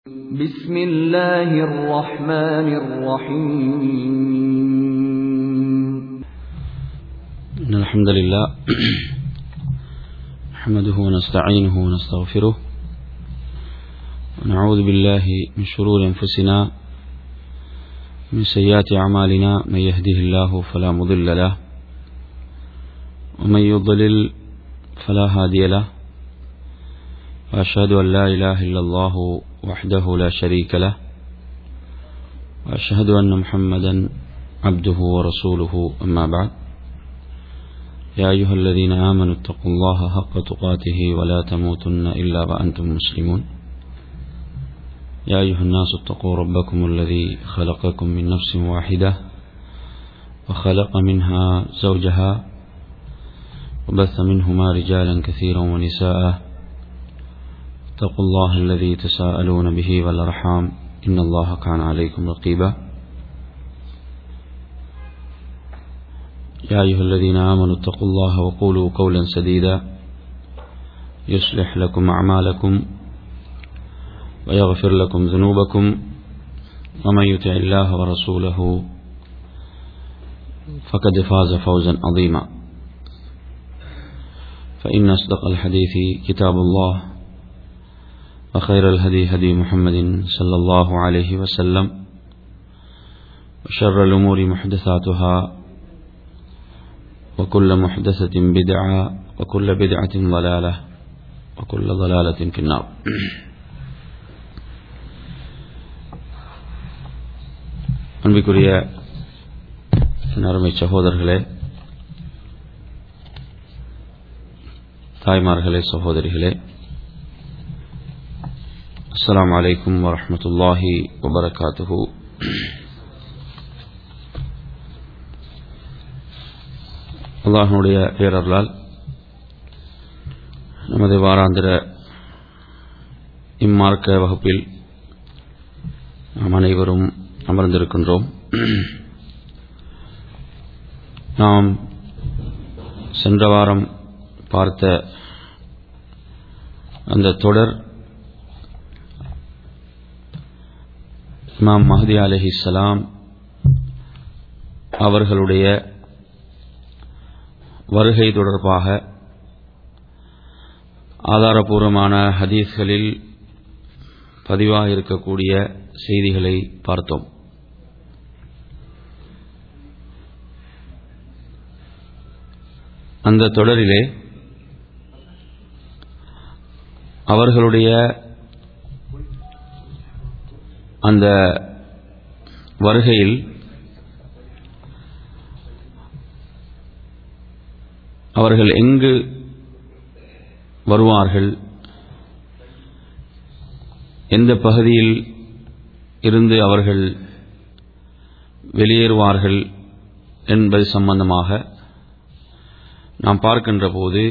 بسم الله الرحمن الرحيم إن الحمد لله نحمده ونستعينه ونستغفره ونعوذ بالله من شرور أنفسنا من سيئات أعمالنا من يهده الله فلا مضل له ومن يضلل فلا هادي له وأشهد أن لا إله إلا الله وحده لا شريك له وأشهد أن محمدا عبده ورسوله أما بعد يا أيها الذين آمنوا اتقوا الله حق تقاته ولا تموتن إلا وأنتم مسلمون يا أيها الناس اتقوا ربكم الذي خلقكم من نفس واحدة وخلق منها زوجها وبث منهما رجالا كثيرا ونساء اتقوا الله الذي تساءلون به والأرحام إن الله كان عليكم رقيبا يا أيها الذين آمنوا اتقوا الله وقولوا قولا سديدا يصلح لكم أعمالكم ويغفر لكم ذنوبكم ومن يطع الله ورسوله فقد فاز فوزا عظيما فإن أصدق الحديث كتاب الله وخير الهدي هدي محمد صلى الله عليه وسلم وشر الأمور محدثاتها وكل محدثة بدعة وكل بدعة ضلالة وكل ضلالة في النار அன்பிற்குரிய அருமை சகோதரர்களே தாய்மார்களே சகோதரிகளே அஸ்லாம் வலைக்கும் வரமத்துல்லாஹி வபரகாத்துஹூ அல்லாஹனுடைய பேரர்களால் நமது வாராந்திர இம்மார்க்க வகுப்பில் நாம் அனைவரும் அமர்ந்திருக்கின்றோம் நாம் சென்ற வாரம் பார்த்த அந்த தொடர் இமாம் மஹதி அலஹிஸ்லாம் அவர்களுடைய வருகை தொடர்பாக ஆதாரபூர்வமான ஹதீஸ்களில் பதிவாக இருக்கக்கூடிய செய்திகளை பார்த்தோம் அந்த தொடரிலே அவர்களுடைய அந்த வருகையில் அவர்கள் எங்கு வருவார்கள் எந்த பகுதியில் இருந்து அவர்கள் வெளியேறுவார்கள் என்பது சம்பந்தமாக நாம் பார்க்கின்ற போது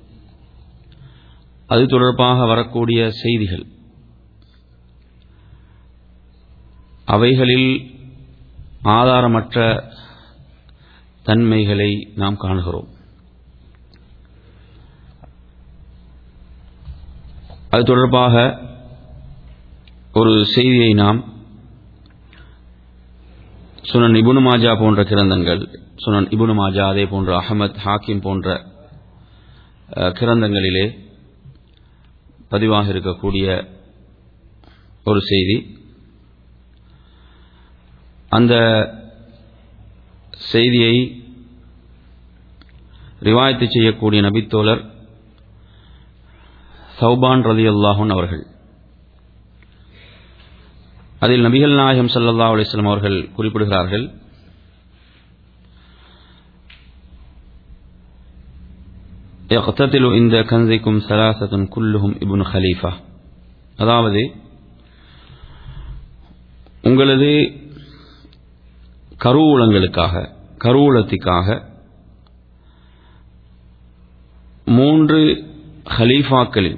அது தொடர்பாக வரக்கூடிய செய்திகள் அவைகளில் ஆதாரமற்ற தன்மைகளை நாம் காணுகிறோம் அது தொடர்பாக ஒரு செய்தியை நாம் சுனன் இபுனு மாஜா போன்ற கிரந்தங்கள் சுனன் இபுனு மாஜா அதே போன்ற அகமத் ஹாக்கிம் போன்ற கிரந்தங்களிலே பதிவாக இருக்கக்கூடிய ஒரு செய்தி அந்த செய்தியை ரிவாயத்து செய்யக்கூடிய நபித்தோழர் சௌபான் ரதி அல்லாஹூன் அவர்கள் அதில் நபிகள் நாயகம் சல்லா அலிஸ்லாம் அவர்கள் குறிப்பிடுகிறார்கள் இந்த கந்தைக்கும் சலாசத்தும் குல்லுகும் இபுன் ஹலீஃபா அதாவது உங்களது கருவூலங்களுக்காக கருவூலத்திற்காக மூன்று ஹலீஃபாக்களில்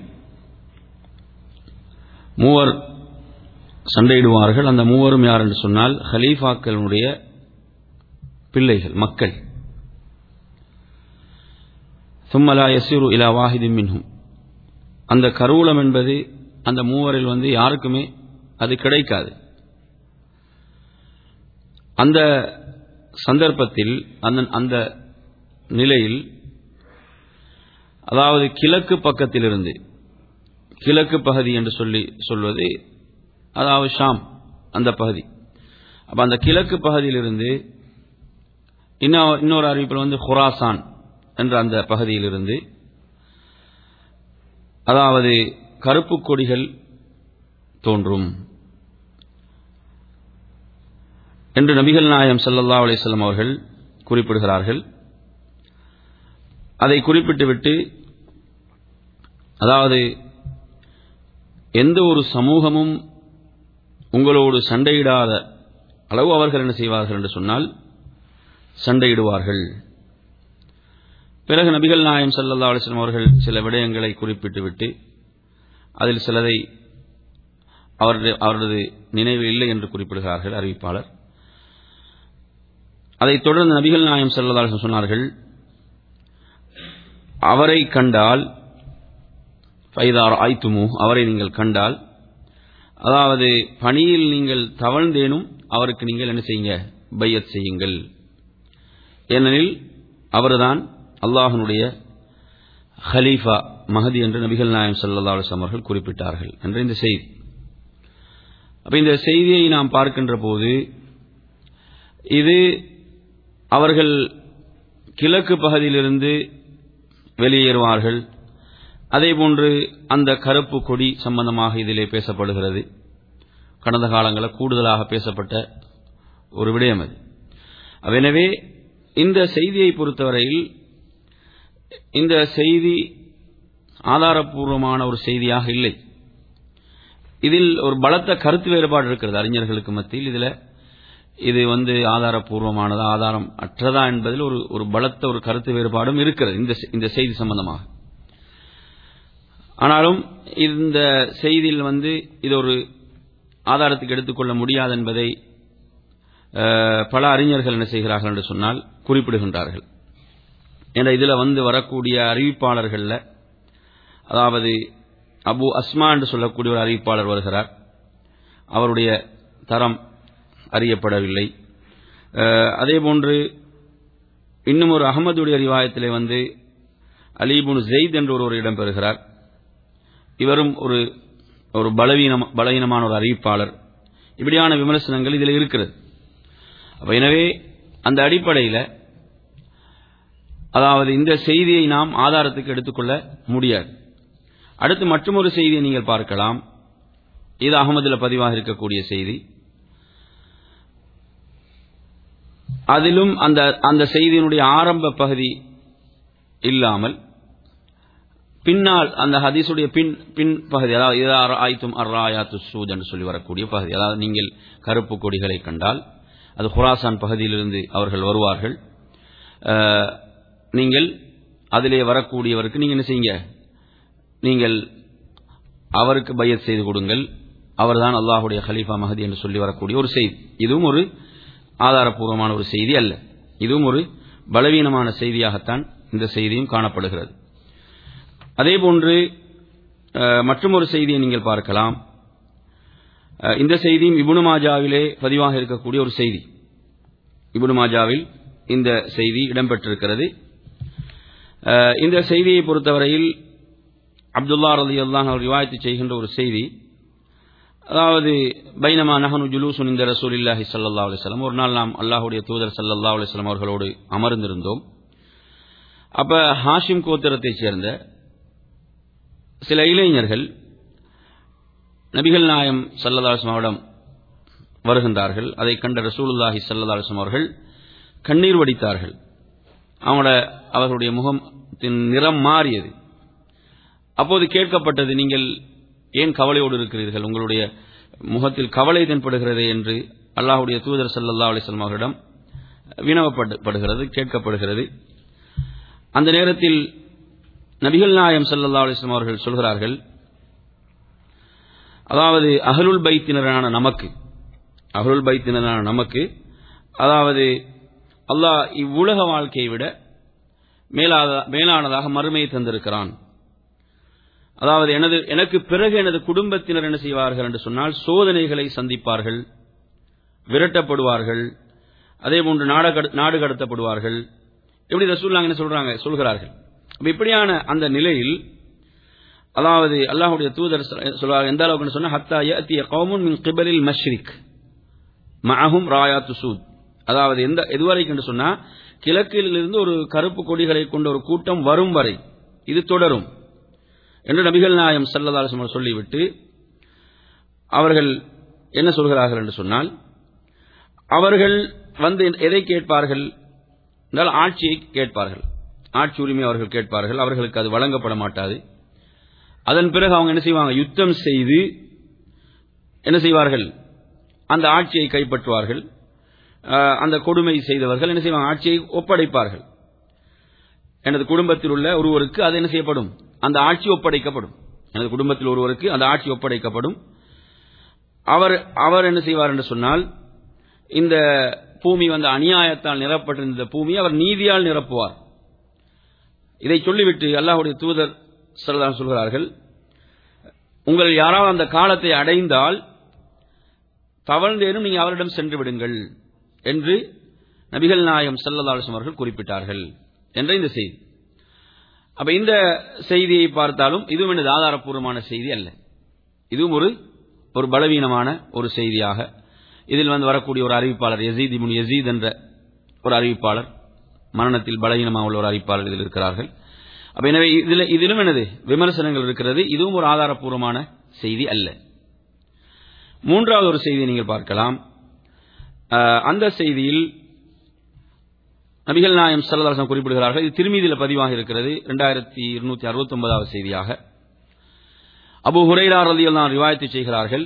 மூவர் சண்டையிடுவார்கள் அந்த மூவரும் யார் என்று சொன்னால் ஹலீஃபாக்களுடைய பிள்ளைகள் மக்கள் சும்மலா யசிரு இலா வாஹிதி மின்ஹும் அந்த கருவூலம் என்பது அந்த மூவரில் வந்து யாருக்குமே அது கிடைக்காது அந்த சந்தர்ப்பத்தில் அந்த அந்த நிலையில் அதாவது கிழக்கு பக்கத்திலிருந்து கிழக்கு பகுதி என்று சொல்லி சொல்வது அதாவது ஷாம் அந்த பகுதி அப்ப அந்த கிழக்கு பகுதியிலிருந்து இன்னொரு இன்னொரு அறிவிப்பில் வந்து ஹுராசான் என்ற அந்த பகுதியிலிருந்து அதாவது கருப்பு கொடிகள் தோன்றும் என்று நபிகள் நாயம் சல்லல்லா அலிஸ்லாம் அவர்கள் குறிப்பிடுகிறார்கள் அதை குறிப்பிட்டுவிட்டு அதாவது எந்த ஒரு சமூகமும் உங்களோடு சண்டையிடாத அளவு அவர்கள் என்ன செய்வார்கள் என்று சொன்னால் சண்டையிடுவார்கள் பிறகு நபிகள் நாயம் சல்லல்லா அலிஸ்லாம் அவர்கள் சில விடயங்களை குறிப்பிட்டுவிட்டு அதில் சிலதை அவருடைய அவரது நினைவில் இல்லை என்று குறிப்பிடுகிறார்கள் அறிவிப்பாளர் அதைத் தொடர்ந்து நபிகள் நாயம் சல்லல்லா அலிஸ்லாம் சொன்னார்கள் அவரை கண்டால் ஃபைதார் ஆய்த்துமு அவரை நீங்கள் கண்டால் அதாவது பணியில் நீங்கள் தவழ்ந்தேனும் அவருக்கு நீங்கள் என்ன செய்யுங்க பையத் செய்யுங்கள் ஏனெனில் அவர்தான் அல்லாஹனுடைய ஹலீஃபா மஹதி என்று நபிகள் நாயம் சல்லா அலுவலம் அவர்கள் குறிப்பிட்டார்கள் என்ற இந்த செய்தி அப்ப இந்த செய்தியை நாம் பார்க்கின்ற போது இது அவர்கள் கிழக்கு பகுதியிலிருந்து வெளியேறுவார்கள் அதே போன்று அந்த கருப்பு கொடி சம்பந்தமாக இதிலே பேசப்படுகிறது கடந்த காலங்களில் கூடுதலாக பேசப்பட்ட ஒரு விடயம் அது எனவே இந்த செய்தியை பொறுத்தவரையில் இந்த செய்தி ஆதாரபூர்வமான ஒரு செய்தியாக இல்லை இதில் ஒரு பலத்த கருத்து வேறுபாடு இருக்கிறது அறிஞர்களுக்கு மத்தியில் இதில் இது வந்து ஆதாரபூர்வமானதா ஆதாரம் அற்றதா என்பதில் ஒரு ஒரு பலத்த ஒரு கருத்து வேறுபாடும் இருக்கிறது இந்த இந்த செய்தி சம்பந்தமாக ஆனாலும் இந்த செய்தியில் வந்து இது ஒரு ஆதாரத்துக்கு எடுத்துக்கொள்ள முடியாது என்பதை பல அறிஞர்கள் என்ன செய்கிறார்கள் என்று சொன்னால் குறிப்பிடுகின்றார்கள் என்ற இதில் வந்து வரக்கூடிய அறிவிப்பாளர்களில் அதாவது அபு அஸ்மா என்று சொல்லக்கூடிய ஒரு அறிவிப்பாளர் வருகிறார் அவருடைய தரம் அறியப்படவில்லை அதே போன்று இன்னும் ஒரு அகமதுடைய ரிவாயத்திலே வந்து அலீபுன் ஜெயித் என்று ஒருவர் இடம்பெறுகிறார் இவரும் ஒரு ஒரு பலவீனம் பலவீனமான ஒரு அறிவிப்பாளர் இப்படியான விமர்சனங்கள் இதில் இருக்கிறது அப்ப எனவே அந்த அடிப்படையில் அதாவது இந்த செய்தியை நாம் ஆதாரத்துக்கு எடுத்துக்கொள்ள முடியாது அடுத்து மற்றொரு செய்தியை நீங்கள் பார்க்கலாம் இது அகமதுல பதிவாக இருக்கக்கூடிய செய்தி அதிலும் அந்த அந்த செய்தியினுடைய ஆரம்ப பகுதி இல்லாமல் பின்னால் அந்த ஹதீஸுடைய பின் பின் பகுதி அதாவது இதா ஆய்த்தும் அர்ராயாத்து சூத் என்று சொல்லி வரக்கூடிய பகுதி அதாவது நீங்கள் கருப்பு கொடிகளை கண்டால் அது ஹுராசான் பகுதியிலிருந்து அவர்கள் வருவார்கள் நீங்கள் அதிலே வரக்கூடியவருக்கு நீங்கள் என்ன செய்யுங்க நீங்கள் அவருக்கு பையத் செய்து கொடுங்கள் அவர்தான் அல்லாஹுடைய ஹலீஃபா மஹதி என்று சொல்லி வரக்கூடிய ஒரு செய்தி இதுவும் ஒரு ஆதாரப்பூர்வமான ஒரு செய்தி அல்ல இதுவும் ஒரு பலவீனமான செய்தியாகத்தான் இந்த செய்தியும் காணப்படுகிறது அதே போன்று மற்றும் ஒரு செய்தியை நீங்கள் பார்க்கலாம் இந்த செய்தியும் இபுனு மாஜாவிலே பதிவாக இருக்கக்கூடிய ஒரு செய்தி இபுனு மாஜாவில் இந்த செய்தி இடம்பெற்றிருக்கிறது இந்த செய்தியை பொறுத்தவரையில் அப்துல்லா ரலி அல்லாஹ் அவர் ரிவாயத்து செய்கின்ற ஒரு செய்தி அதாவது பைனமா நஹனு ஜுலூசுன் இந்த ரசூல் இல்லாஹி சல்லா அலிஸ்லாம் ஒரு நாள் நாம் அல்லாஹுடைய தூதர் சல்லல்லா அலிஸ்லாம் அவர்களோடு அமர்ந்திருந்தோம் அப்ப ஹாஷிம் கோத்திரத்தைச் சேர்ந்த சில இளைஞர்கள் நபிகள் நாயம் சல்லதாஸ்மாவிடம் வருகின்றார்கள் அதை கண்ட ரசூலுல்லாஹி சல்லதாஸ்லாம் அவர்கள் கண்ணீர் வடித்தார்கள் அவங்களோட அவர்களுடைய முகத்தின் நிறம் மாறியது அப்போது கேட்கப்பட்டது நீங்கள் ஏன் கவலையோடு இருக்கிறீர்கள் உங்களுடைய முகத்தில் கவலை தென்படுகிறது என்று அல்லாஹுடைய தூதர் சல்லல்லா அலிஸ்லாம் அவர்களிடம் வினவப்படுகிறது கேட்கப்படுகிறது அந்த நேரத்தில் நபிகள் நாயம் சல்லல்லா அலிஸ்லாம் அவர்கள் சொல்கிறார்கள் அதாவது அகலுல் பைத்தினரான நமக்கு அகலுல் பைத்தினரான நமக்கு அதாவது அல்லாஹ் இவ்வுலக வாழ்க்கையை விட மேலானதாக மறுமையை தந்திருக்கிறான் அதாவது எனது எனக்கு பிறகு எனது குடும்பத்தினர் என்ன செய்வார்கள் என்று சொன்னால் சோதனைகளை சந்திப்பார்கள் விரட்டப்படுவார்கள் அதே போன்று நாடு கடத்தப்படுவார்கள் எப்படி ரசூல்லாங்க என்ன சொல்றாங்க சொல்கிறார்கள் இப்படியான அந்த நிலையில் அதாவது அல்லாஹுடைய தூதர் சொல்வார்கள் எந்த அளவுக்கு சொன்னா ஹத்தா யத்திய கௌமுன் மின் கிபலில் மஷ்ரிக் மஅஹும் ராயாத்து சூத் அதாவது எந்த எதுவரைக்கும் என்று சொன்னா கிழக்கிலிருந்து ஒரு கருப்பு கொடிகளை கொண்ட ஒரு கூட்டம் வரும் வரை இது தொடரும் என்று நபிகள் நாயம் சல்லதாசம் சொல்லிவிட்டு அவர்கள் என்ன சொல்கிறார்கள் என்று சொன்னால் அவர்கள் வந்து எதை கேட்பார்கள் என்றால் ஆட்சியை கேட்பார்கள் ஆட்சி உரிமை அவர்கள் கேட்பார்கள் அவர்களுக்கு அது வழங்கப்பட மாட்டாது அதன் பிறகு அவங்க என்ன செய்வாங்க யுத்தம் செய்து என்ன செய்வார்கள் அந்த ஆட்சியை கைப்பற்றுவார்கள் அந்த கொடுமை செய்தவர்கள் என்ன செய்வாங்க ஆட்சியை ஒப்படைப்பார்கள் எனது குடும்பத்தில் உள்ள ஒருவருக்கு அது என்ன செய்யப்படும் அந்த ஆட்சி ஒப்படைக்கப்படும் எனது குடும்பத்தில் ஒருவருக்கு அந்த ஆட்சி ஒப்படைக்கப்படும் அவர் அவர் என்ன செய்வார் என்று சொன்னால் இந்த பூமி வந்து அநியாயத்தால் நிரப்பட்டிருந்த பூமி அவர் நீதியால் நிரப்புவார் இதை சொல்லிவிட்டு அல்லாஹுடைய தூதர் சொல்லலாம் சொல்கிறார்கள் உங்கள் யாராவது அந்த காலத்தை அடைந்தால் தவழ்ந்தேனும் நீங்க அவரிடம் சென்று விடுங்கள் என்று நபிகள் நாயம் சல்லதாசம் அவர்கள் குறிப்பிட்டார்கள் என்ற இந்த செய்தி அப்ப இந்த செய்தியை பார்த்தாலும் இதுவும் எனது ஆதாரப்பூர்வமான செய்தி அல்ல இதுவும் ஒரு ஒரு பலவீனமான ஒரு செய்தியாக இதில் வந்து வரக்கூடிய ஒரு அறிவிப்பாளர் யசீத் இமுன் யசீத் என்ற ஒரு அறிவிப்பாளர் மரணத்தில் பலவீனமாக உள்ள ஒரு அறிவிப்பாளர் இதில் இருக்கிறார்கள் அப்ப எனவே இதில் இதிலும் எனது விமர்சனங்கள் இருக்கிறது இதுவும் ஒரு ஆதாரப்பூர்வமான செய்தி அல்ல மூன்றாவது ஒரு செய்தியை நீங்கள் பார்க்கலாம் அந்த செய்தியில் நபிகள் நாயம் சல்லதாசம் குறிப்பிடுகிறார்கள் இது திருமீதியில் பதிவாக இருக்கிறது இரண்டாயிரத்தி இருநூத்தி அறுபத்தி ஒன்பதாவது செய்தியாக அபு ஹுரைரா ரலியல் நான் ரிவாயத்தை செய்கிறார்கள்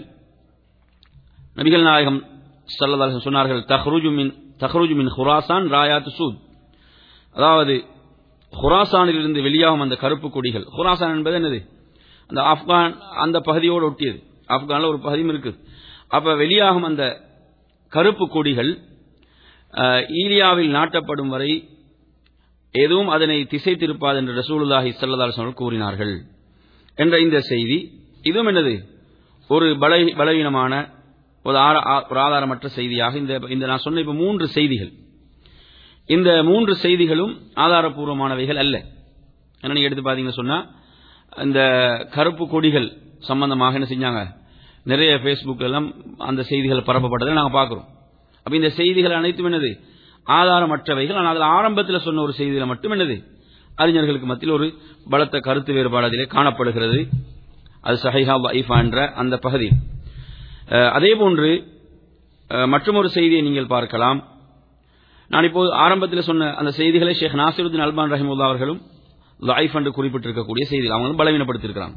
நபிகள் நாயகம் சல்லதாசம் சொன்னார்கள் தஹ்ருஜு மின் தஹ்ருஜு மின் ஹுராசான் ராயாத் சூத் அதாவது ஹுராசானிலிருந்து வெளியாகும் அந்த கருப்பு கொடிகள் ஹுராசான் என்பது என்னது அந்த ஆப்கான் அந்த பகுதியோடு ஒட்டியது ஆப்கானில் ஒரு பகுதியும் இருக்குது அப்ப வெளியாகும் அந்த கருப்பு கொடிகள் ஈலியாவில் நாட்டப்படும் வரை எதுவும் அதனை திசை திருப்பாது என்று ரசூலுல்லாஹி சல்லதாசன் கூறினார்கள் என்ற இந்த செய்தி இதுவும் என்னது ஒரு பல பலவீனமான ஒரு ஆதாரமற்ற செய்தியாக இந்த இந்த நான் சொன்ன இப்ப மூன்று செய்திகள் இந்த மூன்று செய்திகளும் ஆதாரபூர்வமானவைகள் அல்ல என்ன நீங்க எடுத்து பாத்தீங்கன்னு சொன்னா இந்த கருப்பு கொடிகள் சம்பந்தமாக என்ன செஞ்சாங்க நிறைய பேஸ்புக் எல்லாம் அந்த செய்திகள் பரப்பப்பட்டதை நாங்கள் பார்க்கிறோம் அப்ப இந்த செய்திகள் அனைத்தும் என்னது ஆதாரமற்றவைகள் ஆனால் அதில் ஆரம்பத்தில் சொன்ன ஒரு செய்தியில மட்டும் என்னது அறிஞர்களுக்கு மத்தியில் ஒரு பலத்த கருத்து வேறுபாடு அதிலே காணப்படுகிறது அது சஹைஹா வைஃபா என்ற அந்த பகுதி அதே போன்று மற்றொரு செய்தியை நீங்கள் பார்க்கலாம் நான் இப்போது ஆரம்பத்தில் சொன்ன அந்த செய்திகளை ஷேக் நாசிருத்தின் அல்பான் ரஹிமுல்லா அவர்களும் லைஃப் என்று குறிப்பிட்டிருக்கக்கூடிய செய்தி அவங்களும் பலவீனப்படுத்தியிருக்கிறாங்க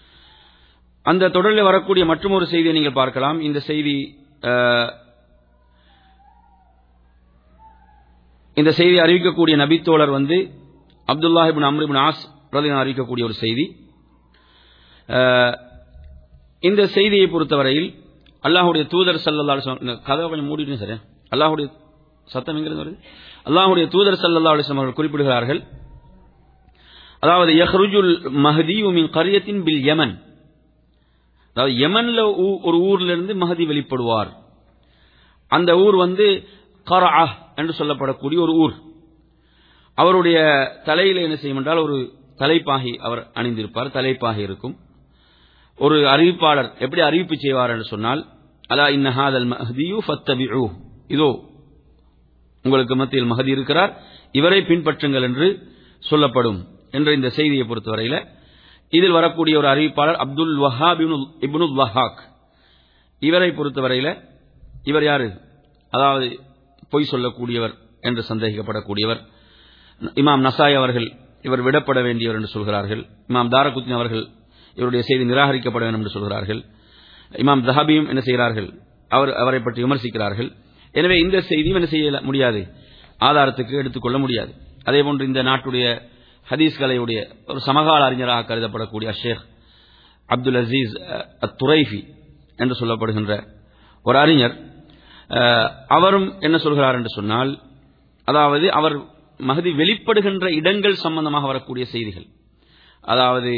அந்த தொடரில் வரக்கூடிய மற்றொரு செய்தியை நீங்கள் பார்க்கலாம் இந்த செய்தி இந்த செய்தி அறிவிக்கக்கூடிய நபித்தோழர் வந்து அப்துல்லாஹிபின் அம்ரிபின் ஆஸ் பிரதினா அறிவிக்கக்கூடிய ஒரு செய்தி இந்த செய்தியை பொறுத்தவரையில் அல்லாஹுடைய தூதர் சல்லல்லா கதவை கொஞ்சம் மூடிட்டு சார் அல்லாஹுடைய சத்தம் எங்கிருந்து வருது அல்லாஹுடைய தூதர் சல்லல்லா அலிஸ்லாம் அவர்கள் குறிப்பிடுகிறார்கள் அதாவது யஹ்ருஜுல் மஹதி மின் கரியத்தின் பில் யமன் அதாவது யமன்ல ஒரு ஊர்ல இருந்து மஹதி வெளிப்படுவார் அந்த ஊர் வந்து கரா என்று சொல்லப்படக்கூடிய ஒரு ஊர் அவருடைய தலையில என்ன செய்யும் என்றால் ஒரு தலைப்பாகி அவர் அணிந்திருப்பார் தலைப்பாகி இருக்கும் ஒரு அறிவிப்பாளர் எப்படி அறிவிப்பு செய்வார் என்று சொன்னால் அலா இன்னஹாதல் மஹதியு ஃபத்தபிஉ இதோ உங்களுக்கு மத்தியில் மகதி இருக்கிறார் இவரை பின்பற்றுங்கள் என்று சொல்லப்படும் என்ற இந்த செய்தியை பொறுத்தவரையில் இதில் வரக்கூடிய ஒரு அறிவிப்பாளர் அப்துல் வஹாப் இப்னுல் வஹாக் இவரை பொறுத்தவரையில் இவர் யாரு அதாவது பொய் சொல்லக்கூடியவர் என்று சந்தேகிக்கப்படக்கூடியவர் இமாம் நசாய் அவர்கள் இவர் விடப்பட வேண்டியவர் என்று சொல்கிறார்கள் இமாம் தாரகுத்தின் அவர்கள் இவருடைய செய்தி நிராகரிக்கப்பட வேண்டும் என்று சொல்கிறார்கள் இமாம் ஜஹாபியும் என்ன செய்கிறார்கள் அவர் அவரை பற்றி விமர்சிக்கிறார்கள் எனவே இந்த செய்தியும் என்ன செய்ய முடியாது ஆதாரத்துக்கு எடுத்துக்கொள்ள முடியாது அதே போன்று இந்த நாட்டுடைய ஹதீஸ்களையுடைய ஒரு சமகால அறிஞராக கருதப்படக்கூடிய ஷேக் அப்துல் அசீஸ் அத்துரைஃபி என்று சொல்லப்படுகின்ற ஒரு அறிஞர் அவரும் என்ன சொல்கிறார் என்று சொன்னால் அதாவது அவர் மகதி வெளிப்படுகின்ற இடங்கள் சம்பந்தமாக வரக்கூடிய செய்திகள் அதாவது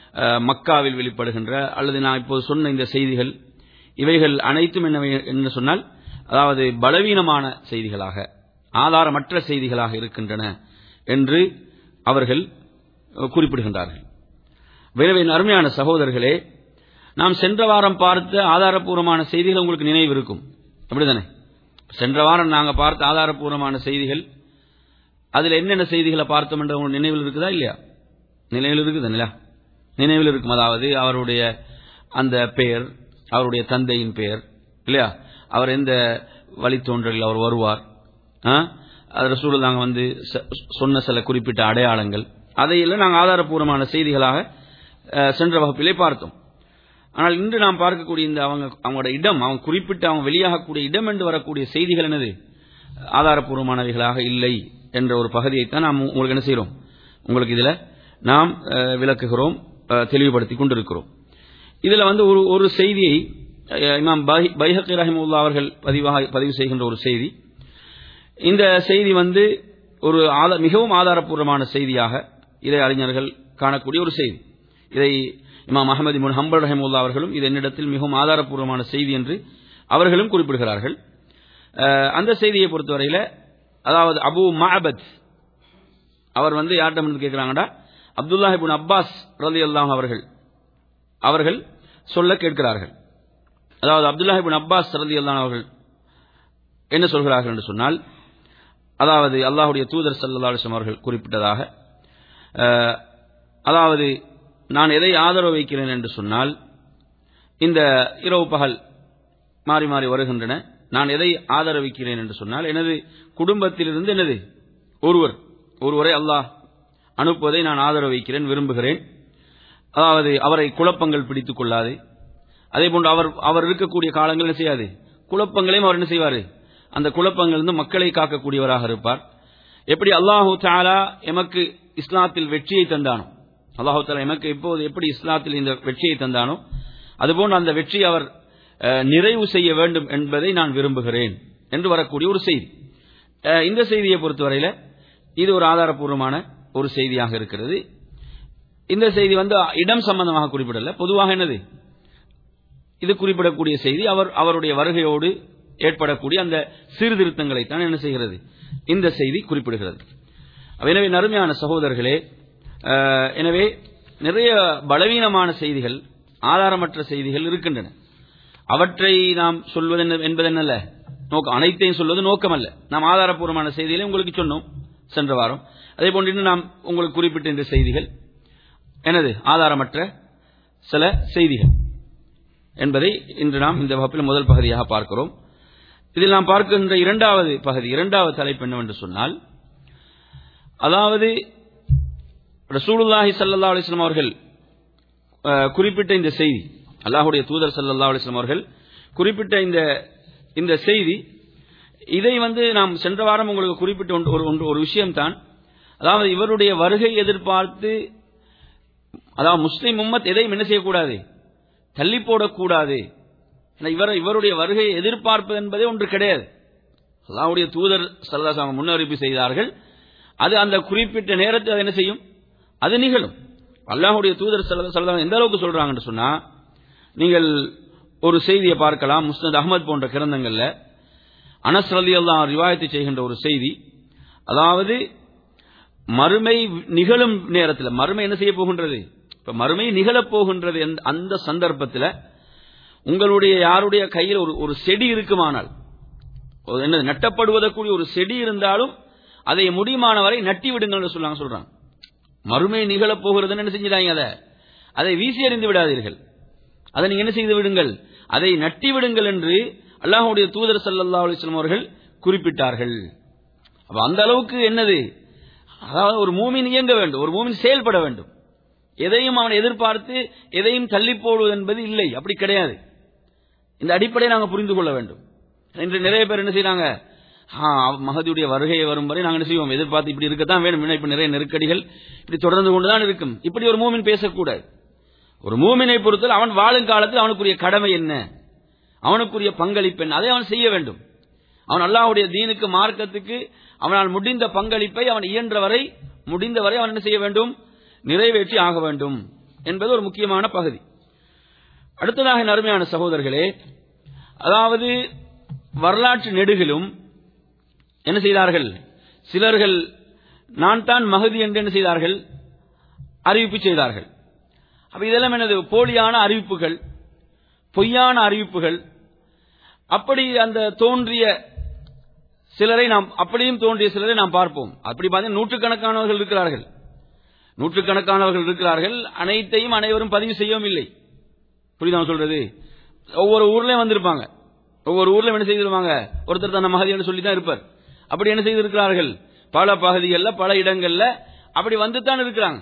அஹ், மக்காவில் வெளிப்படுகின்ற அல்லது நான் இப்போது சொன்ன இந்த செய்திகள் இவைகள் அனைத்தும் என்னவை என்று சொன்னால் அதாவது பலவீனமான செய்திகளாக ஆதாரமற்ற செய்திகளாக இருக்கின்றன என்று அவர்கள் அஹ், குறிப்பிடுகின்றார்கள் எனவே என் அருமையான சகோதரர்களே நாம் சென்ற வாரம் பார்த்த ஆதாரப்பூர்வமான செய்திகள் உங்களுக்கு நினைவு இருக்கும் அப்படிதானே சென்ற வாரம் நாங்க பார்த்த ஆதாரப்பூர்வமான செய்திகள் அதுல என்னென்ன செய்திகளை பார்த்தோம் என்ற உங்களுக்கு நினைவில் இருக்குதா இல்லையா நினைவில் இருக்குது இல்லையா நினைவில் இருக்கும் அதாவது அவருடைய அந்த பெயர் அவருடைய தந்தையின் பெயர் இல்லையா அவர் எந்த வழித்தோன்றலில் அவர் வருவார் ஆ? அது ரசூல் நாங்கள் வந்து ச- சொன்ன சில குறிப்பிட்ட அடையாளங்கள் அதையெல்லாம் நாங்கள் ஆதாரப்பூர்வமான செய்திகளாக அஹ், சென்ற வகுப்பிலே பார்த்தோம் ஆனால் இன்று நாம் பார்க்கக்கூடிய இந்த அவங்க அவங்களோட இடம் அவங்க குறிப்பிட்ட அவங்க வெளியாகக்கூடிய இடம் என்று வரக்கூடிய செய்திகள் என்னது ஆதாரப்பூர்வமானவைகளாக இல்லை என்ற ஒரு பகுதியைத்தான் நாம் உங்களுக்கு என்ன செய்கிறோம் உங்களுக்கு இதில் நாம் அஹ், விளக்குகிறோம் அஹ், தெளிவுபடுத்திக் கொண்டிருக்கிறோம் இதுல வந்து ஒரு ஒரு செய்தியை அஹ், இமாம் பை- பைஹக்கி ரஹிமுல்லா அவர்கள் பதிவாக பதிவு செய்கின்ற ஒரு செய்தி இந்த செய்தி வந்து ஒரு ஆத- மிகவும் ஆதாரப்பூர்வமான செய்தியாக இதை அறிஞர்கள் காணக்கூடிய ஒரு செய்தி இதை இமாம் அகமது முன் ஹம்பல் ரஹிமுல்லா அவர்களும் இது என்னிடத்தில் மிகவும் ஆதாரப்பூர்வமான செய்தி என்று அவர்களும் குறிப்பிடுகிறார்கள் அஹ், அந்த செய்தியை பொறுத்தவரையில அதாவது அபு மஅபத் அவர் வந்து யார்கிட்ட வந்து கேட்கிறாங்கடா அப்துல்லாஹ் இப்னு அப்பாஸ் ரலியல்லாஹு அவர்கள் அவர்கள் சொல்ல கேட்கிறார்கள் அதாவது அப்துல்லாஹ் இப்னு அப்பாஸ் ரலியல்லாஹு அவர்கள் என்ன சொல்கிறார்கள் என்று சொன்னால் அதாவது அல்லாஹ்வுடைய தூதர் ஸல்லல்லாஹு அலைஹி வஸல்லம் அவர்கள் குறிப்பிட்டதாக அஹ், அதாவது நான் எதை ஆதரவு வைக்கிறேன் என்று சொன்னால் இந்த இரவு பகல் மாறி மாறி வருகின்றன நான் எதை ஆதரவிக்கிறேன் என்று சொன்னால் எனது குடும்பத்திலிருந்து எனது ஒருவர் ஒருவரை அல்லாஹ் அனுப்புவதை நான் ஆதரவு வைக்கிறேன் விரும்புகிறேன் அதாவது அவரை குழப்பங்கள் பிடித்துக் கொள்ளாது அதே போன்று அவர் அவர் இருக்கக்கூடிய காலங்கள் என்ன செய்யாது குழப்பங்களையும் அவர் என்ன செய்வார் அந்த குழப்பங்களிலிருந்து மக்களை காக்கக்கூடியவராக இருப்பார் எப்படி அல்லாஹு தாலா எமக்கு இஸ்லாத்தில் வெற்றியை தந்தானோ அல்லாஹு தாலா எமக்கு எப்போது எப்படி இஸ்லாத்தில் இந்த வெற்றியை தந்தானோ அதுபோன்று அந்த வெற்றி அவர் அஹ், நிறைவு செய்ய வேண்டும் என்பதை நான் விரும்புகிறேன் என்று வரக்கூடிய ஒரு செய்தி அஹ், இந்த செய்தியை பொறுத்தவரையில இது ஒரு ஆதாரப்பூர்வமான ஒரு செய்தியாக இருக்கிறது இந்த செய்தி வந்து இடம் சம்பந்தமாக குறிப்பிடல பொதுவாக என்னது இது குறிப்பிடக்கூடிய செய்தி அவர் அவருடைய வருகையோடு ஏற்படக்கூடிய அந்த சீர்திருத்தங்களை தான் என்ன செய்கிறது இந்த செய்தி குறிப்பிடுகிறது எனவே நறுமையான சகோதரர்களே அஹ், எனவே நிறைய பலவீனமான செய்திகள் ஆதாரமற்ற செய்திகள் இருக்கின்றன அவற்றை நாம் சொல்வது என்ன- என்பதென்னல்ல நோக்கம் அனைத்தையும் சொல்வது நோக்கமல்ல நாம் ஆதாரப்பூர்வமான செய்திகளை உங்களுக்கு சொன்னோம் சென்ற வாரம் அதே போன்று இன்னும் நாம் உங்களுக்கு குறிப்பிட்ட இந்த செய்திகள் எனது ஆதாரமற்ற சில செய்திகள் என்பதை இன்று நாம் இந்த வகுப்பில் முதல் பகுதியாக பார்க்கிறோம் இதில் நாம் பார்க்கின்ற இரண்டாவது பகுதி இரண்டாவது தலைப்பு என்னவென்று சொன்னால் அதாவது ரசூலுல்லாஹி ஸல்லல்லாஹு அலைஹி வஸல்லம் அவர்கள் அஹ், குறிப்பிட்ட இந்த செய்தி அல்லாஹ்வுடைய தூதர் ஸல்லல்லாஹு அலைஹி வஸல்லம் அவர்கள் குறிப்பிட்ட இந்த இந்த செய்தி இதை வந்து நாம் சென்ற வாரம் உங்களுக்கு குறிப்பிட்ட ஒன்று- ஒரு ஒன்று ஒரு விஷயம்தான் அதாவது இவருடைய வருகை எதிர்பார்த்து அதாவது முஸ்லிம் உம்மத் எதையும் என்ன செய்யக்கூடாது தள்ளி போடக்கூடாது ஏன்னா இவர் இவருடைய வருகையை எதிர்பார்ப்பது என்பதே ஒன்று கிடையாது அல்லாஹ்வுடைய தூதர் சல்லாசாம முன்னறிவிப்பு செய்தார்கள் அது அந்த குறிப்பிட்ட நேரத்தில் அது என்ன செய்யும் அது நிகழும் அல்லாஹ்வுடைய தூதர் சல்லா எந்த அளவுக்கு சொல்றாங்கன்னு சொன்னா நீங்கள் ஒரு செய்தியை பார்க்கலாம் முஸ்னத் அகமது போன்ற கிரந்தங்கள்ல அனஸ் ரலி அல்லாஹ் ரிவாயத்து செய்கின்ற ஒரு செய்தி அதாவது மறுமை நிகழும் நேரத்தில் மறுமை என்ன செய்ய போகின்றது இப்ப மறுமை நிகழப் போகின்றது எந்த- அந்த சந்தர்ப்பத்தில் உங்களுடைய யாருடைய கையில் ஒரு ஒரு செடி இருக்குமானால் ஒரு என்ன நட்டப்படுவதற்குரிய ஒரு செடி இருந்தாலும் அதை முடியுமான வரை நட்டி விடுங்கள்னு சொல்லாங்க சொல்றாங்க மறுமை நிகழப் போகிறதுன்னு என்ன செஞ்சிடாங்க அதை அதை வீசி எறிந்து விடாதீர்கள் அதை நீங்க என்ன செய்து விடுங்கள் அதை நட்டி விடுங்கள் என்று அல்லாஹ்வுடைய தூதர் ஸல்லல்லாஹு அலைஹி வஸல்லம் அவர்கள் குறிப்பிட்டார்கள் அப்ப அந்த அளவுக்கு என்னது அதாவது ஒரு மூமின் இயங்க வேண்டும் ஒரு மூமின் செயல்பட வேண்டும் எதையும் அவன் எதிர்பார்த்து எதையும் தள்ளி போடுவது என்பது இல்லை அப்படி கிடையாது இந்த அடிப்படையை நாங்கள் புரிந்து கொள்ள வேண்டும் இன்று நிறைய பேர் என்ன செய்றாங்க ஆ, மகதியுடைய வருகை வரும் வரை நாங்கள் என்ன செய்வோம் எதிர்பார்த்து இப்படி இருக்கத்தான் வேணும் ஏன்னா இப்ப நிறைய நெருக்கடிகள் இப்படி தொடர்ந்து கொண்டுதான் இருக்கும் இப்படி ஒரு மூமின் பேசக்கூடாது ஒரு மூமினை பொறுத்தல் அவன் வாழும் காலத்தில் அவனுக்குரிய கடமை என்ன அவனுக்குரிய பங்களிப்பு என்ன அதை அவன் செய்ய வேண்டும் அவன் அல்லாஹ்வுடைய தீனுக்கு மார்க்கத்துக்கு அவனால் முடிந்த பங்களிப்பை அவன் இயன்ற வரை முடிந்த வரை அவன் என்ன செய்ய வேண்டும் நிறைவேற்றி ஆக வேண்டும் என்பது ஒரு முக்கியமான பகுதி அடுத்ததாக என் அருமையான சகோதரர்களே அதாவது வரலாற்று நெடுகிலும் என்ன செய்தார்கள் சிலர்கள் நான் தான் மகதி என்று என்ன செய்தார்கள் அறிவிப்பு செய்தார்கள் அப்ப இதெல்லாம் எனது போலியான அறிவிப்புகள் பொய்யான அறிவிப்புகள் அப்படி அந்த தோன்றிய சிலரை நாம் அப்படியும் தோன்றிய சிலரை நாம் பார்ப்போம் அப்படி பார்த்தீங்கன்னா நூற்றுக்கணக்கானவர்கள் இருக்கிறார்கள் நூற்றுக்கணக்கானவர்கள் இருக்கிறார்கள் அனைத்தையும் அனைவரும் பதிவு செய்யவும் இல்லை புரியுதா நான் சொல்றது ஒவ்வொரு ஊர்லயும் வந்திருப்பாங்க ஒவ்வொரு ஊர்லயும் என்ன செய்திருப்பாங்க ஒருத்தர் தன்னை மகதின்னு சொல்லி தான் இருப்பார் அப்படி என்ன செய்திருக்கிறார்கள் பல பகுதிகளில் பல இடங்கள்ல அப்படி வந்து தான் இருக்கிறாங்க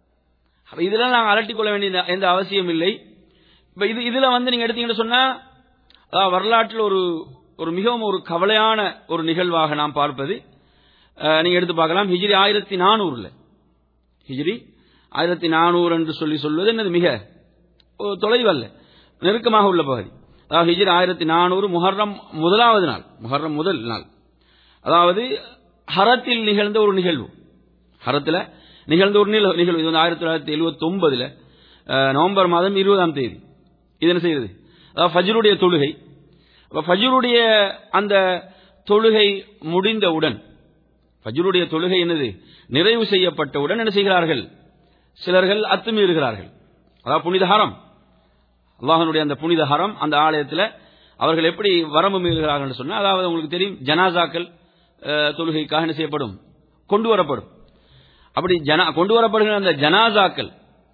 அப்ப இதெல்லாம் நாங்கள் அலட்டிக் கொள்ள வேண்டிய எந்த அவசியம் இல்லை இப்ப இது இதுல வந்து நீங்க எடுத்தீங்கன்னு சொன்னா அதாவது வரலாற்றில் ஒரு ஒரு மிகவும் ஒரு கவலையான ஒரு நிகழ்வாக நாம் பார்ப்பது அஹ், நீங்க எடுத்து பார்க்கலாம் ஹிஜ்ரி ஆயிரத்தி நானூறுல ஹிஜ்ரி ஆயிரத்தி நானூறு என்று சொல்லி சொல்வது என்னது மிக ஒரு தொலைவல்ல நெருக்கமாக உள்ள பகுதி அதாவது ஹிஜ்ரி ஆயிரத்தி நானூறு முஹர்ரம் முதலாவது நாள் முஹர்ரம் முதல் நாள் அதாவது ஹரத்தில் நிகழ்ந்த ஒரு நிகழ்வு ஹரத்தில் நிகழ்ந்த ஒரு நில- நிகழ்வு இது வந்து ஆயிரத்தி தொள்ளாயிரத்தி எழுபத்தி ஒன்பதுல நவம்பர் மாதம் இருபதாம் தேதி இது என்ன செய்யுது அதாவது ஃபஜ்ருடைய தொழுகை அப்ப ஃபஜ்ருடைய அந்த தொழுகை முடிந்தவுடன் ஃபஜ்ருடைய தொழுகை என்னது நிறைவு செய்யப்பட்டவுடன் என்ன செய்கிறார்கள் சிலர்கள் அத்துமீறுகிறார்கள் அதாவது புனித ஹரம் அல்லாஹனுடைய அந்த புனித ஹரம் அந்த ஆலயத்தில் அவர்கள் எப்படி வரம்பு மீறுகிறார்கள் சொன்னா அதாவது உங்களுக்கு தெரியும் ஜனாசாக்கள் அஹ், தொழுகைக்காக என்ன செய்யப்படும் கொண்டு வரப்படும் அப்படி ஜனா கொண்டு வரப்படுகிற அந்த ஜனாசாக்கள்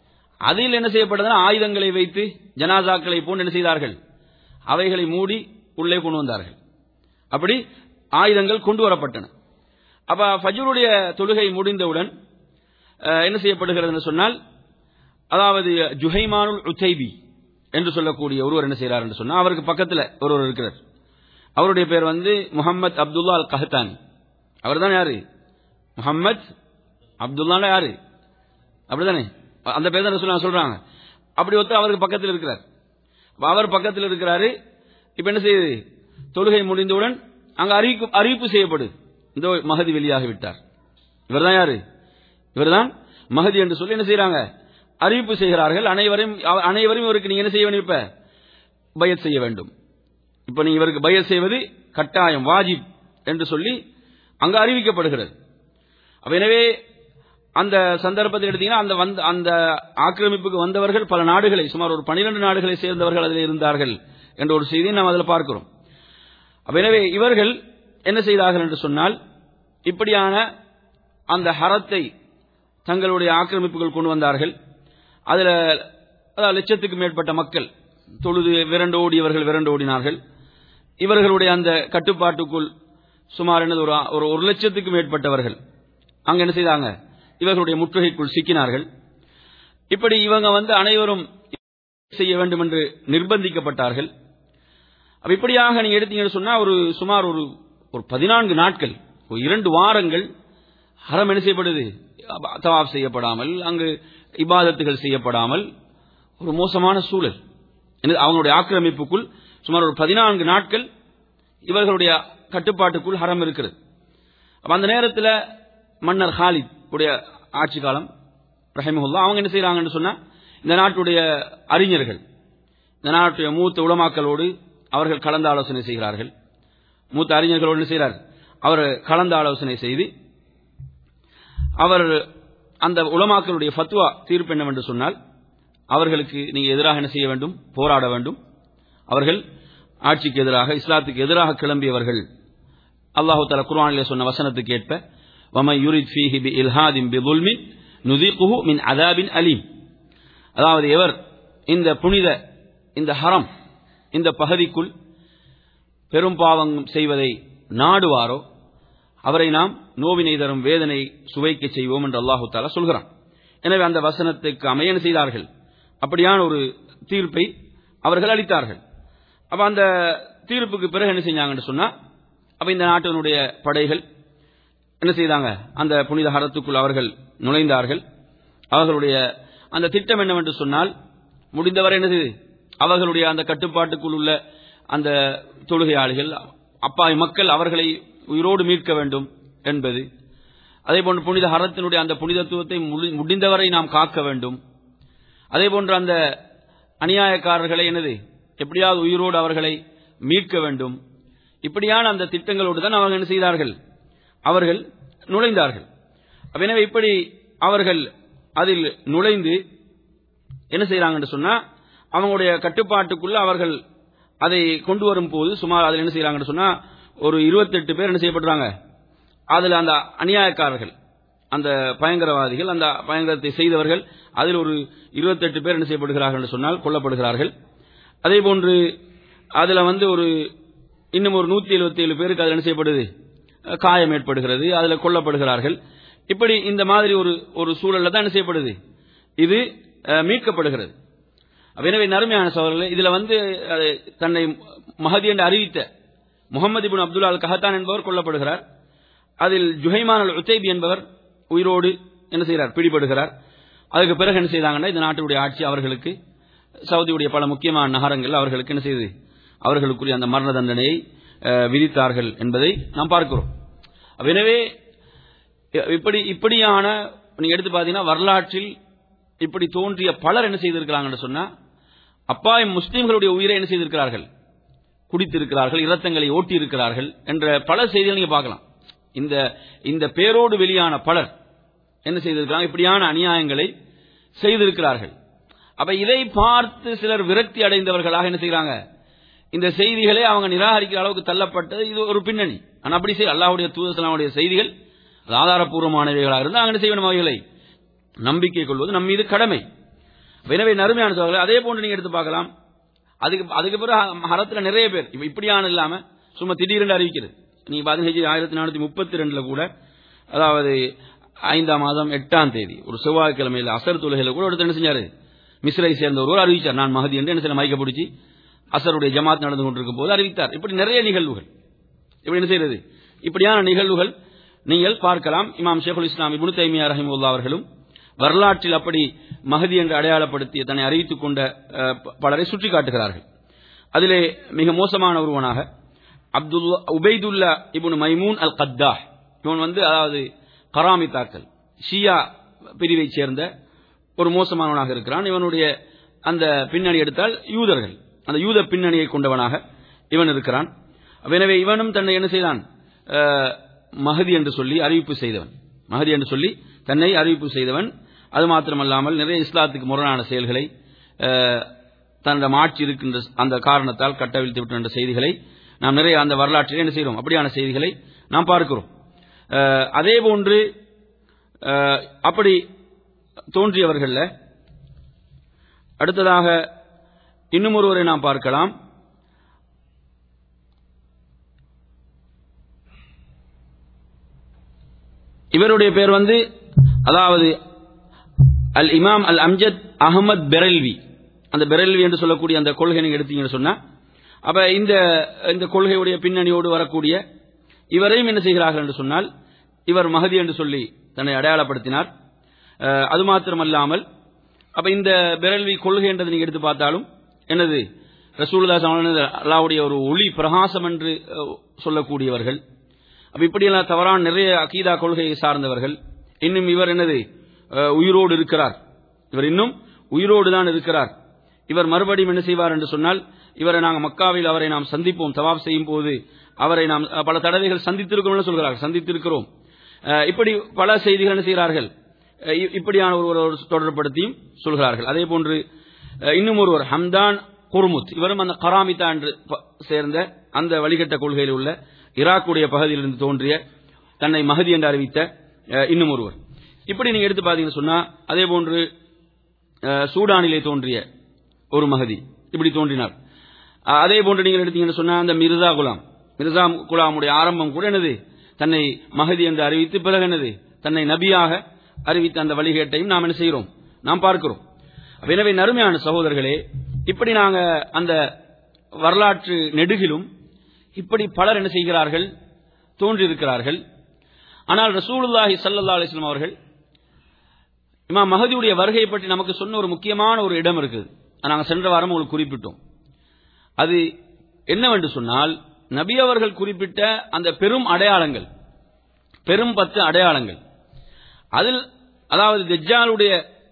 அதில் என்ன செய்யப்பட்டதுன்னா ஆயுதங்களை வைத்து ஜனாசாக்களை போன்று என்ன செய்தார்கள் அவைகளை மூடி உள்ளே கொண்டு வந்தார்கள் அப்படி ஆயுதங்கள் கொண்டு வரப்பட்டன அப்ப ஃபஜ்ருடைய தொழுகை முடிந்தவுடன் அஹ், என்ன செய்யப்படுகிறது என்று சொன்னால் அதாவது ஜுஹைமானுல் உத்தைபி என்று சொல்லக்கூடிய ஒருவர் என்ன செய்கிறார் என்று சொன்னா அவருக்கு பக்கத்தில் ஒருவர் இருக்கிறார் அவருடைய பேர் வந்து முகமது அப்துல்லா அல் கஹத்தானி அவர் தான் யாரு முகமது அப்துல்லானா யாரு அப்படிதானே அந்த பேர் தான் சொல்ல சொல்றாங்க அப்படி ஒருத்தர் அவருக்கு பக்கத்தில் இருக்கிறார் அப்ப அவர் பக்கத்தில் இருக்கிறாரு இப்ப என்ன செய்யுது தொழுகை முடிந்தவுடன் அங்க அறிவிப்பு அறிவிப்பு செய்யப்படுது இந்த மகதி வெளியாகி விட்டார் இவர்தான் யாரு இவர்தான் மகதி என்று சொல்லி என்ன செய்யறாங்க அறிவிப்பு செய்கிறார்கள் அனைவரையும் அவ- அனைவரையும் இவருக்கு நீங்க என்ன செய்ய வேண்டும் இப்ப பயத் செய்ய வேண்டும் இப்ப நீங்க இவருக்கு பயத் செய்வது கட்டாயம் வாஜிப் என்று சொல்லி அங்க அறிவிக்கப்படுகிறது அப்ப எனவே அந்த சந்தர்ப்பத்தில் எடுத்தீங்கன்னா அந்த வந்த அந்த ஆக்கிரமிப்புக்கு வந்தவர்கள் பல நாடுகளை சுமார் ஒரு பனிரெண்டு நாடுகளை சேர்ந்தவர்கள் அதில் இருந்தார்கள் என்ற ஒரு செய்தியை நாம் அதில் பார்க்கிறோம் அப்ப எனவே இவர்கள் என்ன செய்தார்கள் என்று சொன்னால் இப்படியான அந்த ஹரத்தை தங்களுடைய ஆக்கிரமிப்புகள் கொண்டு வந்தார்கள் அதுல அதாவது லட்சத்துக்கு மேற்பட்ட மக்கள் தொழுது விரண்டு ஓடியவர்கள் விரண்டு ஓடினார்கள் இவர்களுடைய அந்த கட்டுப்பாட்டுக்குள் சுமார் என்னது ஒரு ஒரு ஒரு லட்சத்துக்கு மேற்பட்டவர்கள் அங்க என்ன செய்தாங்க இவர்களுடைய முற்றுகைக்குள் சிக்கினார்கள் இப்படி இவங்க வந்து அனைவரும் செய்ய வேண்டும் என்று நிர்பந்திக்கப்பட்டார்கள் அப்ப இப்படியாக நீங்க எடுத்தீங்கன்னு சொன்னா ஒரு சுமார் ஒரு ஒரு பதினான்கு நாட்கள் ஒரு இரண்டு வாரங்கள் ஹரம் என்ன செய்யப்படுது தவாப் செய்யப்படாமல் அங்கு இபாதத்துகள் செய்யப்படாமல் ஒரு மோசமான சூழல் என்ன- அவங்களுடைய ஆக்கிரமிப்புக்குள் சுமார் ஒரு பதினான்கு நாட்கள் இவர்களுடைய கட்டுப்பாட்டுக்குள் ஹரம் இருக்கிறது அப்ப அந்த நேரத்தில் மன்னர் ஹாலித் உடைய ஆட்சி காலம் ரஹிமஹுல்லா அவங்க என்ன செய்யறாங்கன்னு சொன்னா இந்த நாட்டுடைய அறிஞர்கள் இந்த நாட்டுடைய மூத்த உலமாக்களோடு அவர்கள் கலந்து ஆலோசனை செய்கிறார்கள் மூத்த அறிஞர்களோடு என்ன செய்கிறார் அவர் கலந்து ஆலோசனை செய்து அவர் அந்த உலமாக்களுடைய ஃபத்வா தீர்ப்பு என்னவென்று சொன்னால் அவர்களுக்கு நீங்க எதிராக என்ன செய்ய வேண்டும் போராட வேண்டும் அவர்கள் ஆட்சிக்கு எதிராக இஸ்லாத்துக்கு எதிராக கிளம்பியவர்கள் அல்லாஹு தஆலா குர்ஆனிலே சொன்ன வசனத்துக்கு ஏற்ப வமன் யுரித் ஃபீஹி பி இல்ஹாதின் பி ظُلْمٍ நுதீகுஹு மின் அதாபின் அலீம் அதாவது எவர் இந்த புனித இந்த ஹரம் இந்த பகுதிக்குள் பெரும் பாவம் செய்வதை நாடுவாரோ அவரை நாம் நோவினை தரும் வேதனை சுவைக்க செய்வோம் என்று அல்லாஹு தாலா சொல்கிறான் எனவே அந்த வசனத்துக்கு அமையன செய்தார்கள் அப்படியான ஒரு தீர்ப்பை அவர்கள் அளித்தார்கள் அப்ப அந்த தீர்ப்புக்கு பிறகு என்ன செஞ்சாங்கன்னு சொன்னா அப்ப இந்த நாட்டினுடைய படைகள் என்ன செய்தாங்க அந்த புனித ஹரத்துக்குள் அவர்கள் நுழைந்தார்கள் அவர்களுடைய அந்த திட்டம் என்னவென்று சொன்னால் முடிந்தவரை என்னது அவர்களுடைய அந்த கட்டுப்பாட்டுக்குள் உள்ள அந்த தொழுகையாளிகள் அப்பாவி மக்கள் அவர்களை உயிரோடு மீட்க வேண்டும் என்பது அதே போன்று புனித ஹரத்தினுடைய அந்த புனிதத்துவத்தை முடி- முடிந்தவரை நாம் காக்க வேண்டும் அதே போன்று அந்த அநியாயக்காரர்களை என்னது எப்படியாவது உயிரோடு அவர்களை மீட்க வேண்டும் இப்படியான அந்த திட்டங்களோடு தான் அவர்கள் என்ன செய்தார்கள் அவர்கள் நுழைந்தார்கள் அப்ப எனவே இப்படி அவர்கள் அதில் நுழைந்து என்ன செய்யறாங்கன்னு சொன்னா அவங்களுடைய கட்டுப்பாட்டுக்குள்ள அவர்கள் அதை கொண்டு வரும் போது சுமார் அதில் என்ன செய்யறாங்கன்னு சொன்னா ஒரு இருபத்தெட்டு பேர் என்ன செய்யப்படுறாங்க அதுல அந்த அநியாயக்காரர்கள் அந்த பயங்கரவாதிகள் அந்த பயங்கரத்தை செய்தவர்கள் அதில் ஒரு இருபத்தெட்டு பேர் என்ன செய்யப்படுகிறார்கள் என்று சொன்னால் கொல்லப்படுகிறார்கள் அதே போன்று அதுல வந்து ஒரு இன்னும் ஒரு நூத்தி எழுபத்தி ஏழு பேருக்கு அதில் என்ன செய்யப்படுது அஹ் காயம் ஏற்படுகிறது அதுல கொல்லப்படுகிறார்கள் இப்படி இந்த மாதிரி ஒரு ஒரு சூழல்ல தான் என்ன செய்யப்படுது இது அஹ், மீட்கப்படுகிறது அப்ப எனவே நறுமையான சோழர்கள் இதுல வந்து அஹ், தன்னை மஹதி என்று அறிவித்த Muhammad ibn Abdullah al Qahtani என்பவர் கொல்லப்படுகிறார் அதில் ஜுஹைமான் அல் உத்தைபி என்பவர் உயிரோடு என்ன செய்கிறார் பிடிபடுகிறார் அதுக்கு பிறகு என்ன செய்தாங்கன்னா இந்த நாட்டுடைய ஆட்சி அவர்களுக்கு சவுதியுடைய பல முக்கியமான நகரங்கள் அவர்களுக்கு என்ன செய்து அவர்களுக்குரிய அந்த மரண தண்டனையை அஹ், விதித்தார்கள் என்பதை நாம் பார்க்கிறோம் அப்ப எனவே இப்படி இப்படியான நீங்க எடுத்து பாத்தீங்கன்னா வரலாற்றில் இப்படி தோன்றிய பலர் என்ன செய்திருக்கிறாங்கன்னு சொன்னா அப்பாய் முஸ்லிம்களுடைய உயிரை என்ன செய்திருக்கிறார்கள் குடித்திருக்கிறார்கள் இரத்தங்களை ஓட்டி இருக்கிறார்கள் என்ற பல செய்திகள் நீங்க பார்க்கலாம் இந்த இந்த பேரோடு வெளியான பலர் என்ன செய்திருக்கிறாங்க இப்படியான அநியாயங்களை செய்திருக்கிறார்கள் அப்ப இதை பார்த்து சிலர் விரக்தி அடைந்தவர்களாக என்ன செய்கிறாங்க இந்த செய்திகளை அவங்க நிராகரிக்கிற அளவுக்கு தள்ளப்பட்டது இது ஒரு பின்னணி ஆனா அப்படி செய்ய அல்லாஹ்வுடைய தூதசலாவுடைய செய்திகள் அது ஆதாரப்பூர்வமானவைகளாக இருந்தால் அங்கே செய்யணும் அவைகளை நம்பிக்கை கொள்வது நம் மீது கடமை எனவே நறுமையான சோழர்கள் அதே போன்று நீங்க எடுத்து பார்க்கலாம் அதுக்கு அதுக்கு பிறகு ஹரத்துல நிறைய பேர் இப்ப இப்படியான இல்லாம சும்மா திடீரென்று அறிவிக்கிறது நீங்க பாத்தீங்கன்னா ஆயிரத்தி நானூத்தி முப்பத்தி ரெண்டுல கூட அதாவது ஐந்தாம் மாதம் எட்டாம் தேதி ஒரு செவ்வாய்க்கிழமையில் அசர் தொழுகையில கூட ஒருத்தர் என்ன செஞ்சாரு மிஸ்ரை சேர்ந்த ஒருவர் அறிவிச்சார் நான் மகதி என்று என்ன செய்ய மைக்க பிடிச்சி அசருடைய ஜமாத் நடந்து கொண்டிருக்கும் போது அறிவித்தார் இப்படி நிறைய நிகழ்வுகள் இப்படி என்ன செய்யறது இப்படியான நிகழ்வுகள் நீங்கள் பார்க்கலாம் இமாம் ஷேகுல் இஸ்லாம் இப்னு தைமியா ரஹிமுல்லா அவர்களும் வரலாற்றில் அப்படி மகதி என்று அடையாளப்படுத்திய தன்னை அறிவித்துக் கொண்ட அஹ், ப- பலரை சுட்டி காட்டுகிறார்கள் அதிலே மிக மோசமான ஒருவனாக அப்துல்லா உபைதுல்லா இப்னு மைமூன் அல் கத்தாஹ் இவன் வந்து அதாவது கராமித்தாக்கள் ஷியா பிரிவைச் சேர்ந்த ஒரு மோசமானவனாக இருக்கிறான் இவனுடைய அந்த பின்னணி எடுத்தால் யூதர்கள் அந்த யூத பின்னணியை கொண்டவனாக இவன் இருக்கிறான் அப்ப எனவே இவனும் தன்னை என்ன செய்தான் அஹ், மஹதி என்று சொல்லி அறிவிப்பு செய்தவன் மஹதி என்று சொல்லி தன்னை அறிவிப்பு செய்தவன் அது மாத்திரமல்லாமல் நிறைய இஸ்லாத்துக்கு முரணான செயல்களை அஹ், தன்னிடம் ஆட்சி இருக்கின்ற அந்த காரணத்தால் கட்டவிழ்த்து விட்ட என்ற செய்திகளை நாம் நிறைய அந்த வரலாற்றில் என்ன செய்கிறோம் அப்படியான செய்திகளை நாம் பார்க்கிறோம் அஹ், அதே போன்று அஹ், அப்படி தோன்றியவர்கள்ல அடுத்ததாக இன்னும் ஒருவரை நாம் பார்க்கலாம் இவருடைய பேர் வந்து அதாவது அல் இமாம் அல் அம்ஜத் அகமத் பெரல்வி அந்த பெரல்வி என்று சொல்லக்கூடிய அந்த கொள்கை நீங்க எடுத்தீங்கன்னு சொன்னா அப்ப இந்த இந்த கொள்கையுடைய பின்னணியோடு வரக்கூடிய இவரையும் என்ன செய்கிறார்கள் என்று சொன்னால் இவர் மகதி என்று சொல்லி தன்னை அடையாளப்படுத்தினார் அஹ், அது மாத்திரமல்லாமல் அப்ப இந்த பெரல்வி கொள்கை என்றதை நீங்க எடுத்து பார்த்தாலும் என்னது ரசூலுல்லாஹ் அல்லாவுடைய ஒரு ஒளி பிரகாசம் என்று அஹ், சொல்லக்கூடியவர்கள் அப்ப இப்படியெல்லாம் தவறான நிறைய அகீதா கொள்கையை சார்ந்தவர்கள் இன்னும் இவர் என்னது அஹ், உயிரோடு இருக்கிறார் இவர் இன்னும் உயிரோடு தான் இருக்கிறார் இவர் மறுபடியும் என்ன செய்வார் என்று சொன்னால் இவரை நாங்கள் மக்காவில் அவரை நாம் சந்திப்போம் தவாப் செய்யும் போது அவரை நாம் அஹ், பல தடவைகள் சந்தித்திருக்கிறோம் சொல்கிறார்கள் சந்தித்திருக்கிறோம் அஹ், இப்படி பல செய்திகள் என்ன செய்கிறார்கள் அஹ், இ- இப்படியான ஒருவர் தொடர்படுத்தியும் சொல்கிறார்கள் அதே போன்று அஹ், இன்னும் ஒருவர் ஹம்தான் குர்முத் இவரும் அந்த கராமிதா என்று ப- சேர்ந்த அந்த வழிகட்ட கொள்கையில் உள்ள ஈராக்குடைய பகுதியிலிருந்து தோன்றிய தன்னை மகதி என்று அறிவித்த அஹ், இன்னும் ஒருவர் இப்படி நீங்க எடுத்து பார்த்தீங்கன்னு சொன்னா அதே போன்று அஹ், சூடானிலே தோன்றிய ஒரு மகதி இப்படி தோன்றினார் அஹ், அதே போன்று நீங்கள் எடுத்தீங்கன்னு சொன்னா அந்த மிர்சா குலாம் மிர்சா குலாமுடைய ஆரம்பம் கூட என்னது தன்னை மகதி என்று அறிவித்து பிறகு என்னது தன்னை நபியாக அறிவித்த அந்த வழிகேட்டையும் நாம் என்ன செய்கிறோம் நாம் பார்க்கிறோம் அப்ப எனவே நறுமையான சகோதரர்களே இப்படி நாங்க அந்த வரலாற்று நெடுகிலும் இப்படி பலர் என்ன செய்கிறார்கள் தோன்றியிருக்கிறார்கள் ஆனால் ரசூலுல்லாஹி ஸல்லல்லாஹு அலைஹி வஸல்லம் அவர்கள் இமாம் மஹதியுடைய வருகையை பற்றி நமக்கு சொன்ன ஒரு முக்கியமான ஒரு இடம் இருக்குது அதை நாங்கள் சென்ற வாரம் உங்களுக்கு குறிப்பிட்டோம் அது என்னவென்று சொன்னால் நபி அவர்கள் குறிப்பிட்ட அந்த பெரும் அடையாளங்கள் பெரும் பத்து அடையாளங்கள் அதில் அதாவது தெஜ்ஜாலுடைய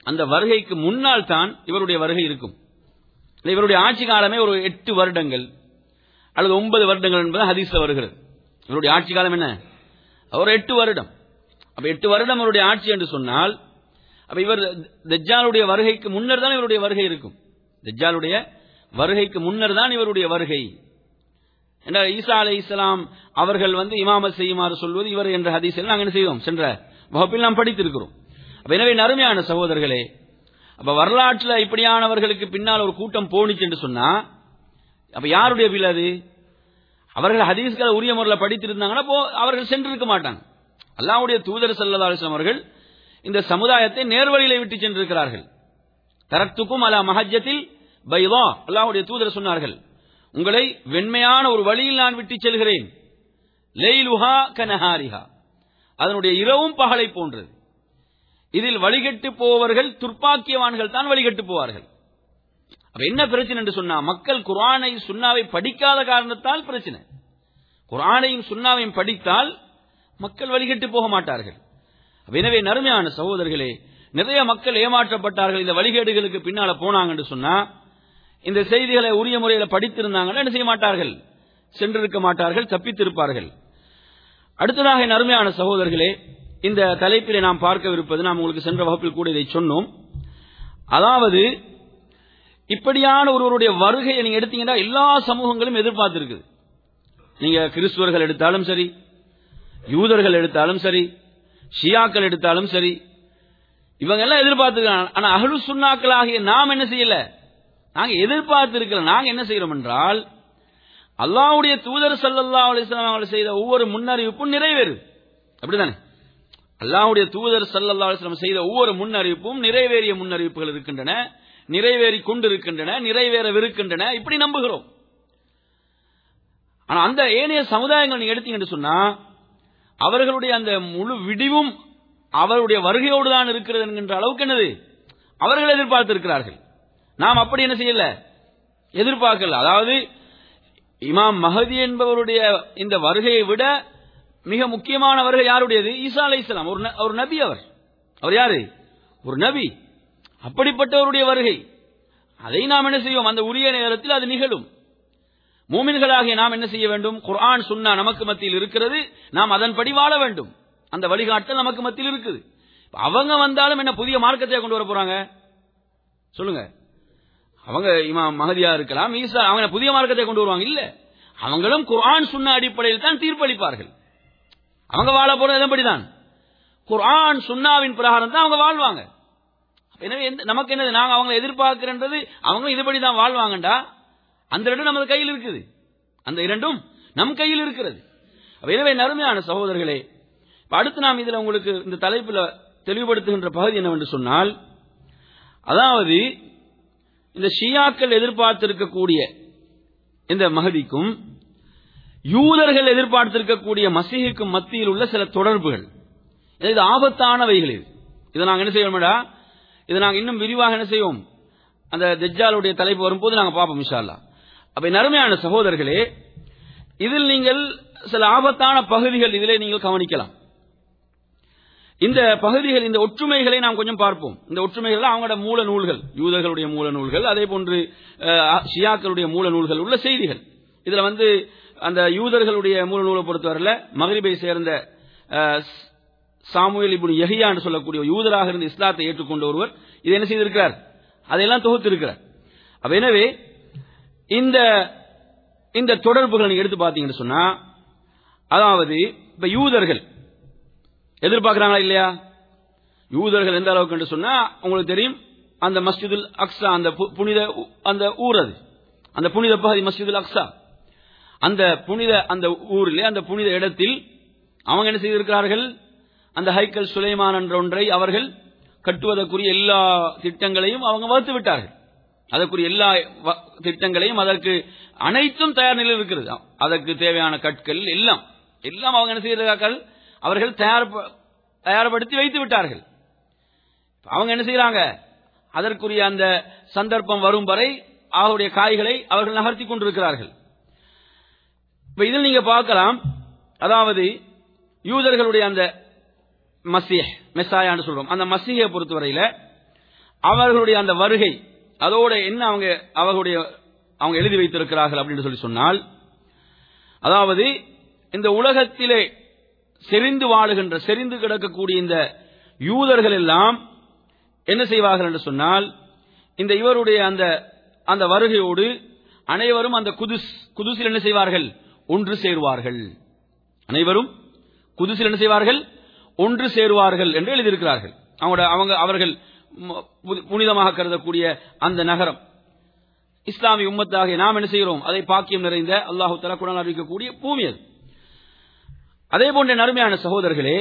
அந்த வருகைக்கு முன்னால் தான் இவருடைய வருகை இருக்கும் இல்ல, இவருடைய ஆட்சி காலமே ஒரு எட்டு வருடங்கள் அல்லது ஒன்பது வருடங்கள் என்பது ஹதீஸ்ல வருகிறது இவருடைய ஆட்சி காலம் என்ன ஒரு எட்டு வருடம் அப்ப எட்டு வருடம் இவருடைய ஆட்சி என்று சொன்னால் அப்ப இவர் தஜ்ஜாலுடைய வருகைக்கு முன்னர் தான் இவருடைய வருகை இருக்கும் தஜ்ஜாலுடைய வருகைக்கு முன்னர் தான் இவருடைய வருகை என்றால் ஈசா அலை இஸ்லாம் அவர்கள் வந்து இமாமத் செய்யுமாறு சொல்வது இவர் என்ற ஹதீஸில் நாங்கள் என்ன செய்தோம் சென்ற வகுப்பில் நாம் படித்திருக்கிறோம் அப்ப எனவே நறுமையான சகோதரர்களே அப்ப வரலாற்றுல இப்படியானவர்களுக்கு பின்னால் ஒரு கூட்டம் போனிச்சு என்று சொன்னா அப்ப யாருடைய வில் அது அவர்கள் ஹதீஸ்களை உரிய முறையில் படித்திருந்தாங்கன்னா போ அவர்கள் சென்றிருக்க மாட்டாங்க அல்லாஹ்வுடைய தூதர் ஸல்லல்லாஹு அலைஹி வஸல்லம் அவர்கள் இந்த சமுதாயத்தை நேர்வழியிலே விட்டு சென்றிருக்கிறார்கள் தரத்துக்கும் அலா மஹஜத்தில் பைதா அல்லாஹ்வுடைய தூதர் சொன்னார்கள் உங்களை வெண்மையான ஒரு வழியில் நான் விட்டு செல்கிறேன் லைலுஹா கனஹாரிஹா அதனுடைய இரவும் பகலை போன்றது இதில் வழிகட்டு போவர்கள் துர்ப்பாக்கியவான்கள் தான் வழிகட்டு போவார்கள் அப்ப என்ன பிரச்சனை என்று சொன்னா மக்கள் குர்ஆனை சுன்னாவை படிக்காத காரணத்தால் பிரச்சனை குர்ஆனையும் சுன்னாவையும் படித்தால் மக்கள் வழிகட்டு போக மாட்டார்கள் அப்ப எனவே நறுமையான சகோதரர்களே நிறைய மக்கள் ஏமாற்றப்பட்டார்கள் இந்த வழிகேடுகளுக்கு பின்னால போனாங்க என்று சொன்னா இந்த செய்திகளை உரிய முறையில் படித்திருந்தாங்கன்னா என்ன செய்ய மாட்டார்கள் சென்றிருக்க மாட்டார்கள் தப்பித்திருப்பார்கள் அடுத்ததாக என் அருமையான சகோதரர்களே இந்த தலைப்பிலே நாம் பார்க்கவிருப்பது நாம் உங்களுக்கு சென்ற வகுப்பில் கூட இதை சொன்னோம் அதாவது இப்படியான ஒருவருடைய வருகையை நீங்க எடுத்தீங்கன்னா எல்லா சமூகங்களும் எதிர்பார்த்திருக்குது நீங்க கிறிஸ்துவர்கள் எடுத்தாலும் சரி யூதர்கள் எடுத்தாலும் சரி ஷியாக்கள் எடுத்தாலும் சரி இவங்க எல்லாம் எதிர்பார்த்துருக்காங்க ஆனா அகலு சுண்ணாக்களாகிய நாம் என்ன செய்யல நாங்க எதிர்பார்த்து இருக்கல நாங்க என்ன செய்யறோம் என்றால் அல்லாஹ்வுடைய தூதர் ஸல்லல்லாஹு அலைஹி வஸல்லம் அவர்கள் செய்த ஒவ்வொரு முன்னறிவிப்பும் நிறைவேறுது அப்படிதானே அல்லாஹ்வுடைய தூதர் ஸல்லல்லாஹு அலைஹி வஸல்லம் செய்த ஒவ்வொரு முன்னறிவிப்பும் நிறைவேறிய முன்னறிவிப்புகள் இருக்கின்றன நிறைவேறி கொண்டிருக்கின்றன நிறைவேறவிருக்கின்றன இப்படி நம்புகிறோம் ஆனா அந்த ஏனைய சமுதாயங்கள் நீங்க எடுத்தீங்கன்னு சொன்னா அவர்களுடைய அந்த முழு விடிவும் அவருடைய வருகையோடு தான் இருக்கிறது என்கின்ற அளவுக்கு என்னது அவர்கள் எதிர்பார்த்திருக்கிறார்கள் நாம் அப்படி என்ன செய்யல எதிர்பார்க்கல அதாவது இமாம் மஹதி என்பவருடைய இந்த வருகையை விட மிக முக்கியமான வருகை யாருடையது ஈசா அலை இஸ்லாம் ஒரு ந- ஒரு நபி அவர் அவர் யாரு ஒரு நபி அப்படிப்பட்டவருடைய வருகை அதை நாம் என்ன செய்வோம் அந்த உரிய நேரத்தில் அது நிகழும் மூமின்களாகிய நாம் என்ன செய்ய வேண்டும் குர்ஆன் சுன்னா நமக்கு மத்தியில் இருக்கிறது நாம் அதன்படி வாழ வேண்டும் அந்த வழிகாட்டல் நமக்கு மத்தியில் இருக்குது இப்ப அவங்க வந்தாலும் என்ன புதிய மார்க்கத்தை கொண்டு வர போறாங்க சொல்லுங்க அவங்க இமாம் மஹதியா இருக்கலாம் ஈசா அவங்க புதிய மார்க்கத்தை கொண்டு வருவாங்க இல்ல அவங்களும் குர்ஆன் சுன்னா அடிப்படையில் தான் தீர்ப்பளிப்பார்கள் அவங்க வாழ போறது எதன்படிதான் குர்ஆன் சுன்னாவின் பிரகாரம் தான் அவங்க வாழ்வாங்க எனவே எந்த- நமக்கு என்னது நாங்க அவங்களை எதிர்பார்க்கிறன்றது அவங்க இதுபடி தான் வாழ்வாங்கண்டா அந்த ரெண்டும் நமது கையில் இருக்குது அந்த இரண்டும் நம் கையில் இருக்கிறது அப்ப எனவே நறுமையான சகோதரர்களே இப்ப அடுத்து நாம் இதுல உங்களுக்கு இந்த தலைப்புல தெளிவுபடுத்துகின்ற பகுதி என்னவென்று சொன்னால் அதாவது இந்த ஷியாக்கள் எதிர்பார்த்திருக்கக்கூடிய இந்த மகதிக்கும் யூதர்கள் எதிர்பார்த்திருக்கக்கூடிய மசீஹுக்கும் மத்தியில் உள்ள சில தொடர்புகள் இது ஆபத்தானவைகள் இது இதை நாங்க என்ன செய்வோம்டா இதை நாங்க இன்னும் விரிவாக என்ன செய்வோம் அந்த தெஜ்ஜாலுடைய தலைப்பு வரும்போது நாங்க பார்ப்போம் இன்ஷா அல்லாஹ் அப்ப என் அருமையான சகோதரர்களே இதில் நீங்கள் சில ஆபத்தான பகுதிகள் இதிலே நீங்கள் கவனிக்கலாம் இந்த பகுதிகள் இந்த ஒற்றுமைகளை நாம் கொஞ்சம் பார்ப்போம் இந்த ஒற்றுமைகள் அவங்களோட மூல நூல்கள் யூதர்களுடைய மூல நூல்கள் அதே போன்று அஹ், ஷியாக்களுடைய மூல நூல்கள் உள்ள செய்திகள் இதுல வந்து அந்த யூதர்களுடைய மூல நூலை பொறுத்தவரையில மகரிபை சேர்ந்த அஹ், சாமுவேல் இப்னு யஹியா என்று சொல்லக்கூடிய ஒரு யூதராக இருந்த இஸ்லாத்தை ஏற்றுக்கொண்ட ஒருவர் இது என்ன செய்திருக்கிறார் அதையெல்லாம் தொகுத்து இருக்கிறார் அப்ப எனவே இந்த இந்த தொடர்புகளை நீங்க எடுத்து பார்த்தீங்கன்னு சொன்னா அதாவது இப்ப யூதர்கள் எதிர்பார்க்கறாங்களா இல்லையா யூதர்கள் எந்த அளவுக்கு என்று சொன்னா உங்களுக்கு தெரியும் அந்த மஸ்ஜிதுல் அக்ஸா அந்த பு- புனித ஊ- அந்த ஊர் அது அந்த புனித பகுதி மஸ்ஜிதுல் அக்ஸா அந்த புனித அந்த ஊரிலே அந்த புனித இடத்தில் அவங்க என்ன செய்திருக்கிறார்கள் அந்த ஹைக்கல் சுலைமான் என்ற ஒன்றை அவர்கள் கட்டுவதற்குரிய எல்லா திட்டங்களையும் அவங்க வகுத்து விட்டார்கள் அதற்குரிய எல்லா வ- திட்டங்களையும் அதற்கு அனைத்தும் தயார் நிலையில் இருக்கிறது அதற்கு தேவையான கற்கள் எல்லாம் எல்லாம் அவங்க என்ன செய்கிறார்கள் அவர்கள் தயார் தயார்படுத்தி வைத்து விட்டார்கள் அவங்க என்ன செய்யறாங்க அதற்குரிய அந்த சந்தர்ப்பம் வரும் வரை அவருடைய காய்களை அவர்கள் நகர்த்தி கொண்டிருக்கிறார்கள் இப்ப இதில் நீங்க பார்க்கலாம் அதாவது யூதர்களுடைய அந்த மசீஹ் மெசாயான்னு சொல்றோம் அந்த மசீஹை பொறுத்தவரையில அவர்களுடைய அந்த வருகை அதோட என்ன அவங்க அவர்களுடைய அவங்க எழுதி வைத்திருக்கிறார்கள் அப்படின்னு சொல்லி சொன்னால் அதாவது இந்த உலகத்திலே செறிந்து வாழுகின்ற செறிந்து கிடக்கக்கூடிய இந்த யூதர்கள் எல்லாம் என்ன செய்வார்கள் என்று சொன்னால் இந்த இவருடைய அந்த அந்த வருகையோடு அனைவரும் அந்த குதுஸ் குதுசில் என்ன செய்வார்கள் ஒன்று சேருவார்கள் அனைவரும் குதுசில் என்ன செய்வார்கள் ஒன்று சேருவார்கள் என்று எழுதியிருக்கிறார்கள் அவங்களோட அவங்க அவர்கள் ம- புனி- புனிதமாக கருதக்கூடிய அந்த நகரம் இஸ்லாமிய உம்மத்தாக நாம் என்ன செய்கிறோம் அதை பாக்கியம் நிறைந்த அல்லாஹு தலா குணம் அறிவிக்கக்கூடிய பூமி அது அதே போன்ற நறுமையான சகோதரர்களே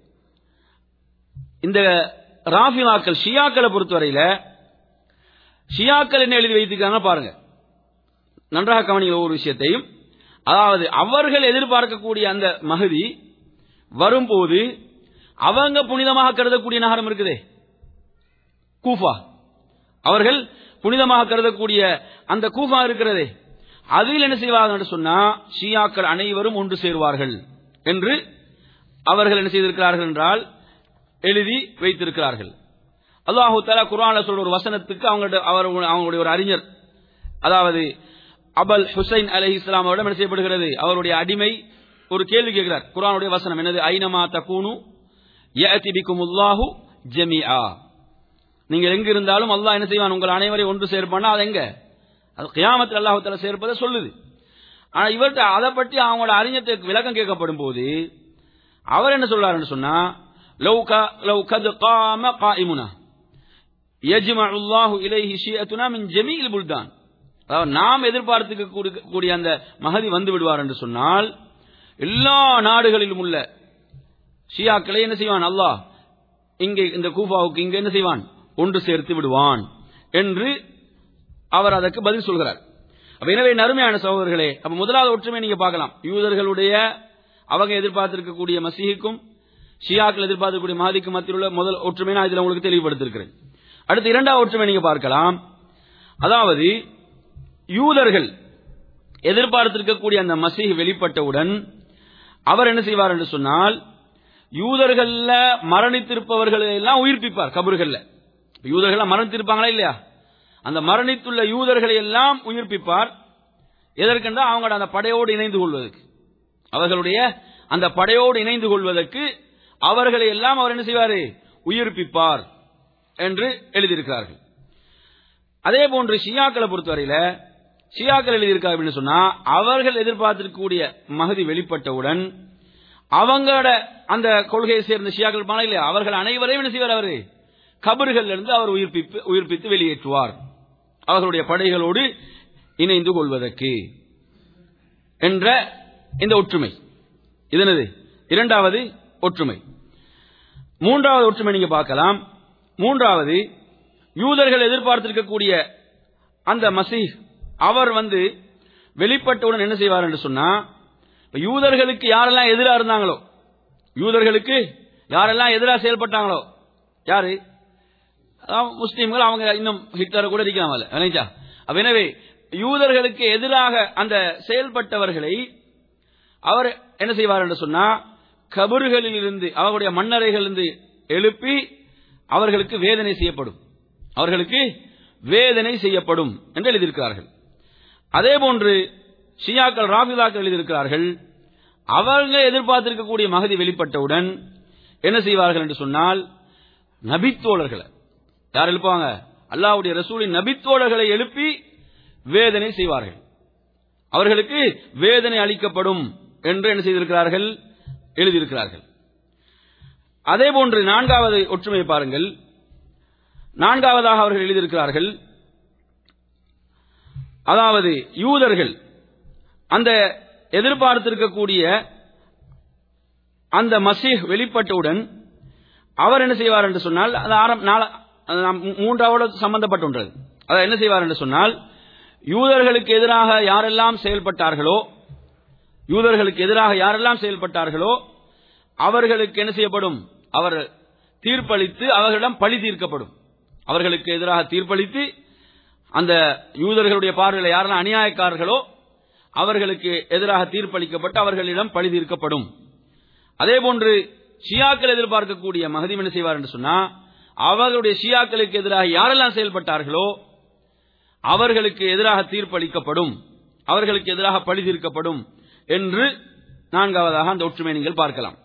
இந்த ராஃபிலாக்கள் ஷியாக்களை பொறுத்தவரையில ஷியாக்கள் என்ன எழுதி வைத்திருக்காங்க பாருங்க நன்றாக கவனிங்க ஒரு விஷயத்தையும் அதாவது அவர்கள் எதிர்பார்க்கக்கூடிய அந்த மகதி வரும்போது அவங்க புனிதமாக கருதக்கூடிய நகரம் இருக்குதே கூஃபா அவர்கள் புனிதமாக கருதக்கூடிய அந்த கூஃபா இருக்கிறதே அதில் என்ன செய்வார்கள் என்று சொன்னா ஷியாக்கள் அனைவரும் ஒன்று சேருவார்கள் என்று அவர்கள் என்ன செய்திருக்கிறார்கள் என்றால் எழுதி வைத்திருக்கிறார்கள் அல்லாஹு தஆலா குர்ஆன்ல சொல்ற ஒரு வசனத்துக்கு அவங்களுடைய அவர் அவங்களுடைய ஒரு அறிஞர் அதாவது அபல் ஹுசைன் அலைஹி இஸ்லாம் அவரிடம் என்ன செய்யப்படுகிறது அவருடைய அடிமை ஒரு கேள்வி கேட்கிறார் குர்ஆனுடைய வசனம் என்னது ஐனமா தகூனு யஅதி பிகுமுல்லாஹு ஜமீஆ நீங்கள் எங்க இருந்தாலும் அல்லாஹ் என்ன செய்வான் உங்கள் அனைவரையும் ஒன்று சேர்ப்பானா அது எங்க அது கியாமத்தில் அல்லாஹ் தஆலா சேர்ப்பதை சொல்லுது ஆனா இவர்கிட்ட அதை பற்றி அவங்களோட அறிஞத்துக்கு விளக்கம் கேட்கப்படும் போது அவர் என்ன சொல்றாருன்னு சொன்னா லவ் க- லவ் கத் காம காயிமுனா يجمع الله إليه شيئتنا من جميع البلدان அதாவது நாம் எதிர்பார்த்துக்க கூடிய- கூடிய அந்த மகதி வந்து விடுவார் என்று சொன்னால் எல்லா நாடுகளிலும் உள்ள ஷியாக்களை என்ன செய்வான் அல்லாஹ் இங்கே இந்த கூஃபாவுக்கு இங்க என்ன செய்வான் ஒன்று சேர்த்து விடுவான் என்று அவர் அதற்கு பதில் சொல்கிறார் அப்ப எனவே நறுமையான சகோதரர்களே அப்ப முதலாவது ஒற்றுமை நீங்க பார்க்கலாம் யூதர்களுடைய அவங்க எதிர்பார்த்திருக்கக்கூடிய மசீஹுக்கும் ஷியாக்கள் எதிர்பார்க்கக்கூடிய மஹதிக்கும் மத்தியில் உள்ள முதல் ஒற்றுமை நான் இதுல உங்களுக்கு தெளிவுபடுத்திருக்கிறேன் அடுத்து இரண்டாவது ஒற்றுமை நீங்க பார்க்கலாம் அதாவது யூதர்கள் எதிர்பார்த்திருக்கக்கூடிய அந்த மசீஹ் வெளிப்பட்டவுடன் அவர் என்ன செய்வார் என்று சொன்னால் யூதர்கள்ல மரணித்திருப்பவர்களை எல்லாம் உயிர்ப்பிப்பார் கபர்கள்ல யூதர்கள் மரணித்திருப்பாங்களா இல்லையா அந்த மரணித்துள்ள யூதர்களை எல்லாம் உயிர்ப்பிப்பார் எதற்கென்றா அவங்களோட அந்த படையோடு இணைந்து கொள்வதற்கு அவர்களுடைய அந்த படையோடு இணைந்து கொள்வதற்கு அவர்களை எல்லாம் அவர் என்ன செய்வாரு உயிர்ப்பிப்பார் என்று எழுதியிருக்கிறார்கள் அதே போன்று ஷியாக்களை பொறுத்தவரையில ஷியாக்கள் எழுதியிருக்காங்க அப்படின்னு சொன்னா அவர்கள் எதிர்பார்த்திருக்கக்கூடிய மகதி வெளிப்பட்டவுடன் அவங்களோட அந்த கொள்கையை சேர்ந்த ஷியாக்கள் இருப்பாங்களா இல்லையா அவர்கள் அனைவரையும் என்ன செய்வார் அவரு கபறுகள் இருந்து அவர் உயிர்ப்பிப்பு உயிர்ப்பித்து வெளியேற்றுவார் அவர்களுடைய படைகளோடு இணைந்து கொள்வதற்கு என்ற இந்த ஒற்றுமை இது என்னது இரண்டாவது ஒற்றுமை மூன்றாவது ஒற்றுமை நீங்க பார்க்கலாம் மூன்றாவது யூதர்கள் எதிர்பார்த்திருக்கக்கூடிய அந்த மசீஹ் அவர் வந்து வெளிப்பட்டவுடன் என்ன செய்வார் என்று சொன்னா இப்ப யூதர்களுக்கு யாரெல்லாம் எதிராக இருந்தாங்களோ யூதர்களுக்கு யாரெல்லாம் எதிராக செயல்பட்டாங்களோ யாரு அதாவது முஸ்லீம்கள் அவங்க இன்னும் ஹிட்லரை கூட இருக்கிறாங்க விளைஞ்சா அப்ப எனவே யூதர்களுக்கு எதிராக அந்த செயல்பட்டவர்களை அவர் என்ன செய்வார் என்று சொன்னா கபறுகளில் இருந்து அவர்களுடைய மன்னரைகளிலிருந்து எழுப்பி அவர்களுக்கு வேதனை செய்யப்படும் அவர்களுக்கு வேதனை செய்யப்படும் என்று எழுதியிருக்கிறார்கள் அதே போன்று ஷியாக்கள் ராபிதாக்கள் எழுதியிருக்கிறார்கள் அவங்க எதிர்பார்த்திருக்கக்கூடிய மகதி வெளிப்பட்டவுடன் என்ன செய்வார்கள் என்று சொன்னால் நபித்தோழர்களை யார் எழுப்புவாங்க அல்லாஹ்வுடைய ரசூலின் நபித்தோழர்களை எழுப்பி வேதனை செய்வார்கள் அவர்களுக்கு வேதனை அளிக்கப்படும் என்று என்ன செய்திருக்கிறார்கள் எழுதியிருக்கிறார்கள் அதே போன்று நான்காவது ஒற்றுமை பாருங்கள் நான்காவதாக அவர்கள் எழுதியிருக்கிறார்கள் அதாவது யூதர்கள் அந்த எதிர்பார்த்திருக்கக்கூடிய அந்த மசீஹ் வெளிப்பட்டவுடன் அவர் என்ன செய்வார் என்று சொன்னால் அது ஆரம் நால- அது நாம் மூ- மூன்றாவோடு சம்பந்தப்பட்ட ஒன்று அது. அதாவது என்ன செய்வார் என்று சொன்னால் யூதர்களுக்கு எதிராக யாரெல்லாம் செயல்பட்டார்களோ யூதர்களுக்கு எதிராக யாரெல்லாம் செயல்பட்டார்களோ அவர்களுக்கு என்ன செய்யப்படும் அவர் தீர்ப்பளித்து அவர்களிடம் பழி தீர்க்கப்படும் அவர்களுக்கு எதிராக தீர்ப்பளித்து அந்த யூதர்களுடைய பார்வையில் யாரெல்லாம் அநியாயக்காரர்களோ அவர்களுக்கு எதிராக தீர்ப்பளிக்கப்பட்டு அவர்களிடம் பழி தீர்க்கப்படும் அதே போன்று ஷியாக்கள் எதிர்பார்க்கக்கூடிய மகதீம் என்ன செய்வார் என்று சொன்னா அவர்களுடைய ஷியாக்களுக்கு எதிராக யாரெல்லாம் செயல்பட்டார்களோ அவர்களுக்கு எதிராக தீர்ப்பளிக்கப்படும் அவர்களுக்கு எதிராக பழி தீர்க்கப்படும் என்று நான்காவதாக அந்த ஒற்றுமை நீங்கள் பார்க்கலாம்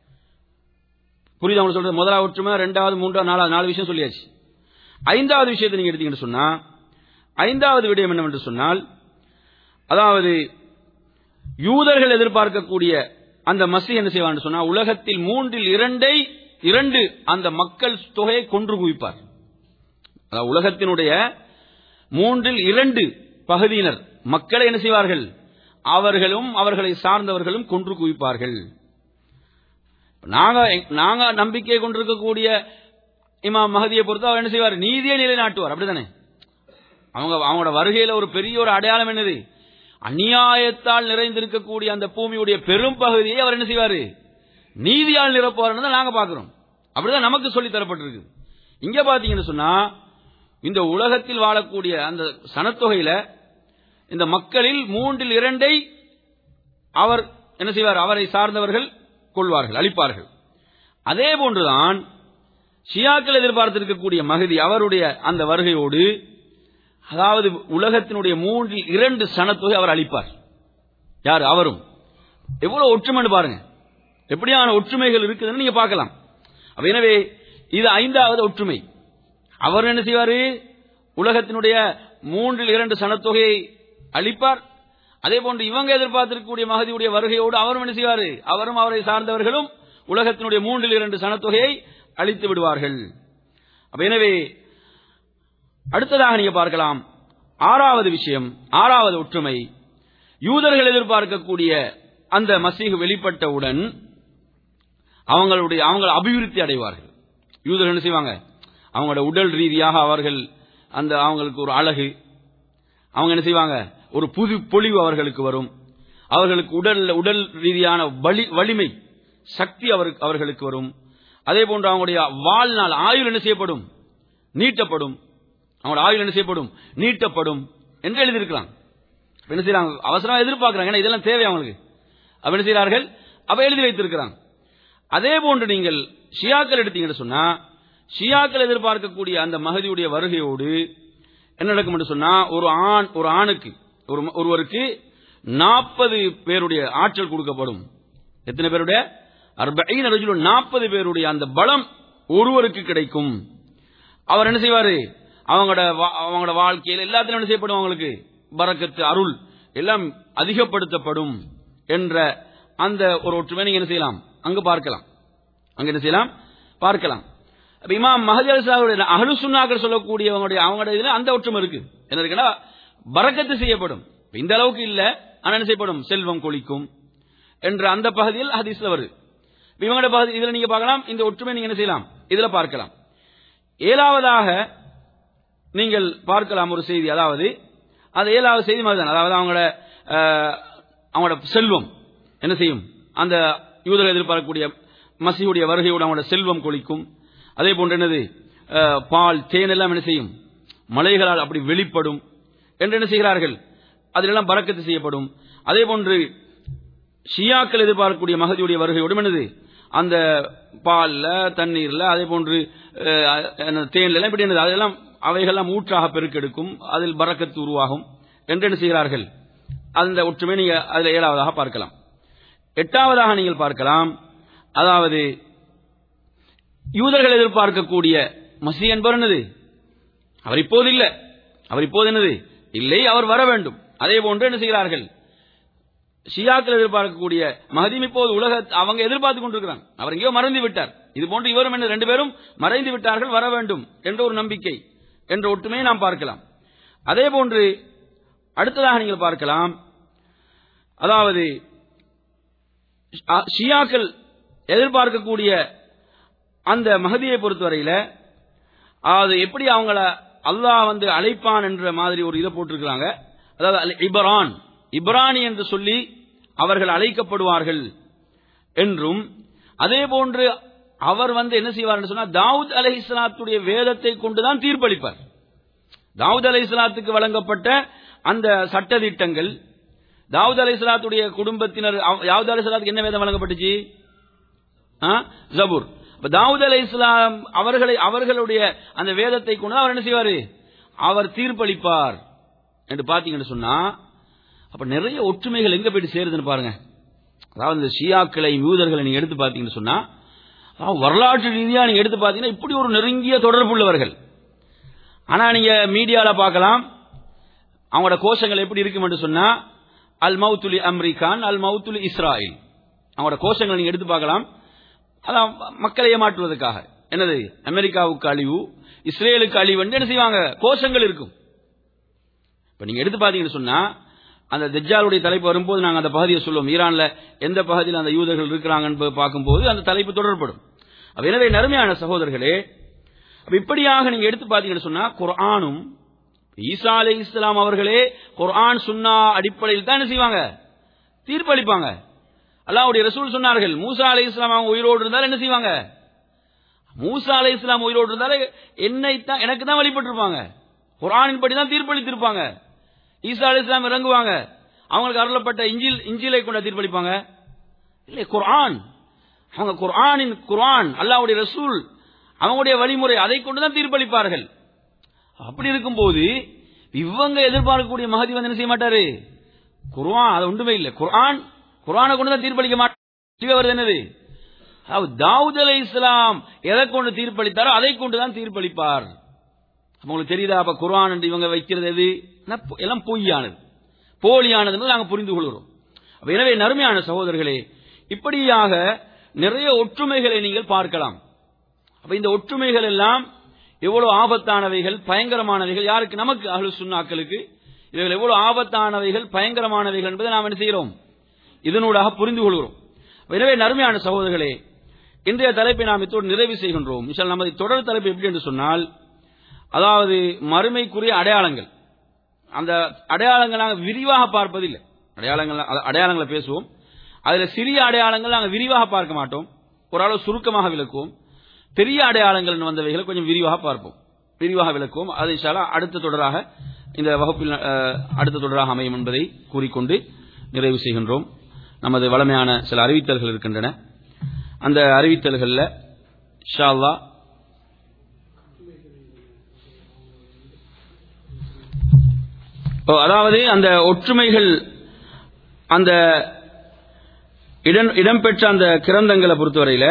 புரியுது அவங்க சொல்றது முதலாவது ஒற்றுமை ரெண்டாவது மூன்றாவது நாலாவது நாலு விஷயம் சொல்லியாச்சு ஐந்தாவது விஷயத்தை நீங்க எடுத்தீங்கன்னு சொன்னா ஐந்தாவது விடயம் என்னவென்று சொன்னால் அதாவது யூதர்கள் எதிர்பார்க்கக்கூடிய அந்த மசி என்ன செய்வான்னு சொன்னா உலகத்தில் மூன்றில் இரண்டை இரண்டு அந்த மக்கள் தொகையை கொன்று குவிப்பார் அதாவது உலகத்தினுடைய மூன்றில் இரண்டு பகுதியினர் மக்களை என்ன செய்வார்கள் அவர்களும் அவர்களை சார்ந்தவர்களும் கொன்று குவிப்பார்கள் நாங்க நாங்க நம்பிக்கை கொண்டிருக்கக்கூடிய இமாம் மகதியை பொறுத்து அவர் என்ன செய்வார் நீதியை நிலைநாட்டுவார் அப்படிதானே அவங்க அவங்களோட வருகையில ஒரு பெரிய ஒரு அடையாளம் என்னது அநியாயத்தால் நிறைந்திருக்கக்கூடிய அந்த பூமியுடைய பெரும் பகுதியை அவர் என்ன செய்வாரு நீதியால் நிரப்புவார்னு தான் நாங்க பாக்குறோம் அப்படிதான் நமக்கு சொல்லி தரப்பட்டிருக்கு இங்க பாத்தீங்கன்னு சொன்னா இந்த உலகத்தில் வாழக்கூடிய அந்த சனத்தொகையில இந்த மக்களில் மூன்றில் இரண்டை அவர் என்ன செய்வார் அவரை சார்ந்தவர்கள் கொள்வார்கள் அளிப்பார்கள் அதே போன்றுதான் ஷியாக்கள் எதிர்பார்த்திருக்கக்கூடிய மகதி அவருடைய அந்த வருகையோடு அதாவது உலகத்தினுடைய மூன்றில் இரண்டு சனத்தொகை அவர் அளிப்பார் யார் அவரும் எவ்வளவு ஒற்றுமைன்னு பாருங்க எப்படியான ஒற்றுமைகள் இருக்குதுன்னு நீங்க பார்க்கலாம் அப்ப எனவே இது ஐந்தாவது ஒற்றுமை அவர் என்ன செய்வாரு உலகத்தினுடைய மூன்றில் இரண்டு சனத்தொகையை அளிப்பார் அதே போன்று இவங்க எதிர்பார்த்திருக்கக்கூடிய மகதியுடைய வருகையோடு அவரும் என்ன செய்வாரு அவரும் அவரை சார்ந்தவர்களும் உலகத்தினுடைய மூன்றில் இரண்டு சனத்தொகையை அளித்து விடுவார்கள் அப்ப எனவே அடுத்ததாக நீங்க பார்க்கலாம் ஆறாவது விஷயம் ஆறாவது ஒற்றுமை யூதர்கள் எதிர்பார்க்கக்கூடிய அந்த மசீகு வெளிப்பட்டவுடன் அவங்களுடைய அவங்க அபிவிருத்தி அடைவார்கள் யூதர்கள் என்ன செய்வாங்க அவங்களோட உடல் ரீதியாக அவர்கள் அந்த அவங்களுக்கு ஒரு அழகு அவங்க என்ன செய்வாங்க ஒரு புது பொலிவு அவர்களுக்கு வரும் அவர்களுக்கு உடல் உடல் ரீதியான வலி வலிமை சக்தி அவருக்கு அவர்களுக்கு வரும் அதே போன்று அவங்களுடைய வாழ்நாள் ஆயுள் என்ன செய்யப்படும் நீட்டப்படும் அவங்களோட ஆயுள் என்ன செய்யப்படும் நீட்டப்படும் என்று எழுதியிருக்கலாம் அப்ப என்ன செய்யறாங்க அவசரம் எதிர்பார்க்கிறாங்க ஏன்னா இதெல்லாம் தேவை அவங்களுக்கு அப்ப என்ன செய்யறார்கள் அப்ப எழுதி வைத்திருக்கிறாங்க அதே போன்று நீங்கள் ஷியாக்கள் எடுத்தீங்கன்னு சொன்னா ஷியாக்கள் எதிர்பார்க்கக்கூடிய அந்த மகதியுடைய வருகையோடு என்ன நடக்கும் என்று சொன்னா ஒரு ஆண் ஒரு ஆணுக்கு ஒரு ஒருவருக்கு நாற்பது பேருடைய ஆற்றல் கொடுக்கப்படும் எத்தனை பேருடைய அர்பைன் ரஜுலு நாற்பது பேருடைய அந்த பலம் ஒருவருக்கு கிடைக்கும் அவர் என்ன செய்வாரு அவங்களோட வா- அவங்களோட வாழ்க்கையில் எல்லாத்திலும் என்ன செய்யப்படும் அவங்களுக்கு பரக்கத்து அருள் எல்லாம் அதிகப்படுத்தப்படும் என்ற அந்த ஒரு ஒற்றுமை நீங்க என்ன செய்யலாம் அங்கு பார்க்கலாம் அங்க என்ன செய்யலாம் பார்க்கலாம் அப்ப இமாம் மஹதி அலிசாவுடைய அஹ்லு சுன்னாக்கள் சொல்லக்கூடியவங்களுடைய அவங்களுடைய இதுல அந்த ஒற்றுமை இருக்கு என்ன இருக்குன்னா பரக்கத்து செய்யப்படும் இப்ப இந்த அளவுக்கு இல்ல ஆனா என்ன செய்யப்படும் செல்வம் கொளிக்கும் என்ற அந்த பகுதியில் ஹதீஸ்ல வருது இப்ப இவங்களோட பகுதி இதுல நீங்க பார்க்கலாம் இந்த ஒற்றுமை நீங்க என்ன செய்யலாம் இதுல பார்க்கலாம் ஏழாவதாக நீங்கள் பார்க்கலாம் ஒரு செய்தி அதாவது அது ஏழாவது செய்தி மாதிரி தான் அதாவது அவங்களோட அஹ், அவங்களோட செல்வம் என்ன செய்யும் அந்த யூதர்கள் எதிர்பார்க்கக்கூடிய மசியுடைய வருகையோடு அவங்களோட செல்வம் கொளிக்கும் அதே போன்று என்னது அஹ், பால் தேன் எல்லாம் என்ன செய்யும் மலைகளால் அப்படி வெளிப்படும் என்று என்ன செய்கிறார்கள் அதிலெல்லாம் பறக்கத்து செய்யப்படும் அதே போன்று ஷியாக்கள் எதிர்பார்க்கக்கூடிய மகதியுடைய வருகையோடும் என்னது அந்த பால்ல தண்ணீர்ல அதே போன்று அஹ், என்ன, தேன்ல எல்லாம் இப்படி என்னது அதெல்லாம் அவைகள்லாம் ஊற்றாக பெருக்கெடுக்கும் அதில் பறக்கத்து உருவாகும் என்று என்ன செய்கிறார்கள் அந்த ஒற்றுமை நீங்க அதுல ஏழாவதாக பார்க்கலாம் எட்டாவதாக நீங்கள் பார்க்கலாம் அதாவது யூதர்கள் எதிர்பார்க்கக்கூடிய மசி என்பவர் என்னது அவர் இப்போது இல்ல அவர் இப்போது என்னது இல்லை அவர் வர வேண்டும் அதே போன்று என்ன செய்கிறார்கள் ஷியாக்கள் எதிர்பார்க்கக்கூடிய மகதீம் இப்போது உலக அவங்க எதிர்பார்த்து கொண்டிருக்கிறாங்க அவர் எங்கேயோ மறைந்து விட்டார் இது போன்று இவரும் என்ன ரெண்டு பேரும் மறைந்து விட்டார்கள் வர வேண்டும் என்ற ஒரு நம்பிக்கை என்ற ஒற்றுமையை நாம் பார்க்கலாம் அதே போன்று அடுத்ததாக நீங்கள் பார்க்கலாம் அதாவது ஷ- ஷியாக்கள் எதிர்பார்க்கக்கூடிய அந்த மகதியை பொறுத்தவரையில அது எப்படி அவங்கள அல்லாஹ் வந்து அழைப்பான் என்ற மாதிரி ஒரு இதை போட்டிருக்கிறாங்க அதாவது அல் இபரான் இப்ரானி என்று சொல்லி அவர்கள் அழைக்கப்படுவார்கள் என்றும் அதே போன்று அவர் வந்து என்ன செய்வார் சொன்னா தாவூத் அலை இஸ்லாத்துடைய வேதத்தை கொண்டுதான் தீர்ப்பளிப்பார் தாவூத் அலை இஸ்லாத்துக்கு வழங்கப்பட்ட அந்த சட்டதிட்டங்கள் தாவூத் அலை இஸ்லாத்துடைய குடும்பத்தினர் அவ- தாவூத் அலை இஸ்லாத்துக்கு என்ன வேதம் வழங்கப்பட்டுச்சு ஆ? ஜபூர் அப்ப தாவூத் அலை இஸ்லாம் அவர்களை அவர்களுடைய அந்த வேதத்தை கொண்டு அவர் என்ன செய்வாரு அவர் தீர்ப்பளிப்பார் என்று பாத்தீங்கன்னு சொன்னா அப்ப நிறைய ஒற்றுமைகள் எங்க போயிட்டு சேருதுன்னு பாருங்க அதாவது இந்த ஷியாக்களை யூதர்களை நீங்க எடுத்து பாத்தீங்கன்னு சொன்னா அதாவது வரலாற்று ரீதியா நீங்க எடுத்து பாத்தீங்கன்னா இப்படி ஒரு நெருங்கிய தொடர்பு உள்ளவர்கள் ஆனா நீங்க மீடியால பார்க்கலாம் அவங்களோட கோஷங்கள் எப்படி இருக்கும் என்று சொன்னா அல் மவுத்துலி அமெரிக்கான் அல் மவுத்துலி இஸ்ராயில் அவங்களோட கோஷங்களை நீங்க எடுத்து பார்க்கலாம் அதான் மக்களை ஏமாற்றுவதற்காக என்னது அமெரிக்காவுக்கு அழிவு இஸ்ரேலுக்கு அழிவு என்று என்ன செய்வாங்க கோஷங்கள் இருக்கும் இப்ப நீங்க எடுத்து பாத்தீங்கன்னு சொன்னா அந்த தெஜ்ஜாலுடைய தலைப்பு வரும்போது நாங்க அந்த பகுதியை சொல்லுவோம் ஈரான்ல எந்த பகுதியில் அந்த யூதர்கள் இருக்கிறாங்கன்னு பார்க்கும்போது அந்த தலைப்பு தொடரப்படும் அப்ப எனவே நறுமையான சகோதரர்களே அப்ப இப்படியாக நீங்க எடுத்து பாத்தீங்கன்னு சொன்னா குர்ஆனும் ஈசா அலை இஸ்லாம் அவர்களே குர்ஆன் சுன்னா அடிப்படையில் தான் என்ன செய்வாங்க தீர்ப்பளிப்பாங்க அல்லாஹ்வுடைய ரசூல் சொன்னார்கள் மூசா அலை இஸ்லாம் அவங்க உயிரோடு இருந்தால் என்ன செய்வாங்க மூசா அலை இஸ்லாம் உயிரோடு இருந்தாலே என்னை தான் எனக்கு தான் வழிபட்டிருப்பாங்க குர்ஆனின் படி தான் தீர்ப்பளித்திருப்பாங்க ஈசா அலை இஸ்லாம் இறங்குவாங்க அவங்களுக்கு அருளப்பட்ட இஞ்சில் இஞ்சிலை கொண்ட தீர்ப்பளிப்பாங்க இல்லை குர்ஆன் அவங்க குர்ஆனின் குர்ஆன் அல்லாஹ்வுடைய ரசூல் அவங்களுடைய வழிமுறை அதை கொண்டு தான் தீர்ப்பளிப்பார்கள் அப்படி இருக்கும்போது இவங்க எதிர்பார்க்கக்கூடிய மகதி வந்து என்ன செய்ய மாட்டாரு குர்ஆன் அது ஒன்றுமே இல்லை குர்ஆன் குர்ஆனை கொண்டு தான் தீர்ப்பளிக்க மாட்டார் வருது என்னது அதாவது தாவூத் அலை இஸ்லாம் எதை கொண்டு தீர்ப்பளித்தாரோ அதை கொண்டு தான் தீர்ப்பளிப்பார் அப்ப உங்களுக்கு தெரியுதா அப்ப குர்ஆன் என்று இவங்க வைக்கிறது எது என்ன பொ- எல்லாம் பொய்யானது போலியானது என்று நாங்கள் புரிந்து கொள்கிறோம் அப்ப எனவே நறுமையான சகோதரர்களே இப்படியாக நிறைய ஒற்றுமைகளை நீங்கள் பார்க்கலாம் அப்ப இந்த ஒற்றுமைகள் எல்லாம் எவ்வளவு ஆபத்தானவைகள் பயங்கரமானவைகள் யாருக்கு நமக்கு அஹ்லு சுன்னாக்களுக்கு இவைகள் எவ்வளவு ஆபத்தானவைகள் பயங்கரமானவைகள் என்பதை நாம் என்ன செய்கிறோம் இதனூடாக புரிந்து கொள்கிறோம் எனவே நறுமையான சகோதரர்களே இன்றைய தலைப்பை நாம் இத்தோடு நிறைவு செய்கின்றோம் மிஷல் நமது தொடர் தலைப்பு எப்படி என்று சொன்னால் அதாவது மறுமைக்குரிய அடையாளங்கள் அந்த அடையாளங்கள் நாங்கள் விரிவாக பார்ப்பதில்லை அடையாளங்கள் அ- அடையாளங்களை பேசுவோம் அதுல சிறிய அடையாளங்கள் நாங்கள் விரிவாக பார்க்க மாட்டோம் ஓரளவு சுருக்கமாக விளக்குவோம் பெரிய அடையாளங்கள் வந்தவைகளை கொஞ்சம் விரிவாக பார்ப்போம் விரிவாக விளக்குவோம் அது இன்ஷா அல்லாஹ் அடுத்த தொடராக இந்த வகுப்பில் அஹ், அடுத்த தொடராக அமையும் என்பதை கூறிக்கொண்டு நிறைவு செய்கின்றோம் நமது வளமையான சில அறிவித்தல்கள் இருக்கின்றன அந்த அறிவித்தல்களில் இன்ஷா அல்லாஹ் ஓ, அதாவது அந்த ஒற்றுமைகள் அந்த இடம் இடம்பெற்ற அந்த கிரந்தங்களை பொறுத்தவரையில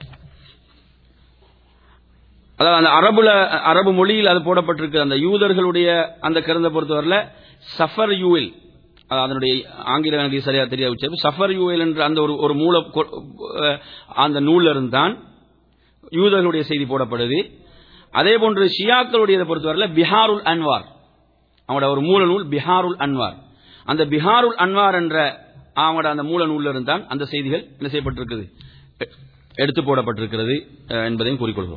அதாவது அந்த அரபுல அரபு மொழியில் அது போடப்பட்டிருக்கு அந்த யூதர்களுடைய அந்த கிரந்த பொறுத்தவரையில சஃபர் யூஎல் அதனுடைய ஆங்கில எனக்கு சரியா தெரியாது உச்சரிப்பு சஃபர் யூஎல் என்ற அந்த ஒரு ஒரு மூல கொ- அஹ் அந்த நூல்ல இருந்தான் யூதர்களுடைய செய்தி போடப்படுது அதே போன்று ஷியாக்களுடையதை பொறுத்தவரையில பிஹாருல் அன்வார் அவங்களோட ஒரு மூல நூல் பிஹாருல் அன்வார் அந்த பிஹாருல் அன்வார் என்ற அவங்களோட அந்த மூல நூல்ல இருந்தான் அந்த செய்திகள் என்ன செய்யப்பட்டிருக்குது எ- எடுத்து போடப்பட்டிருக்கிறது அஹ், என்பதையும் கூறிக்கொள்கிறோம்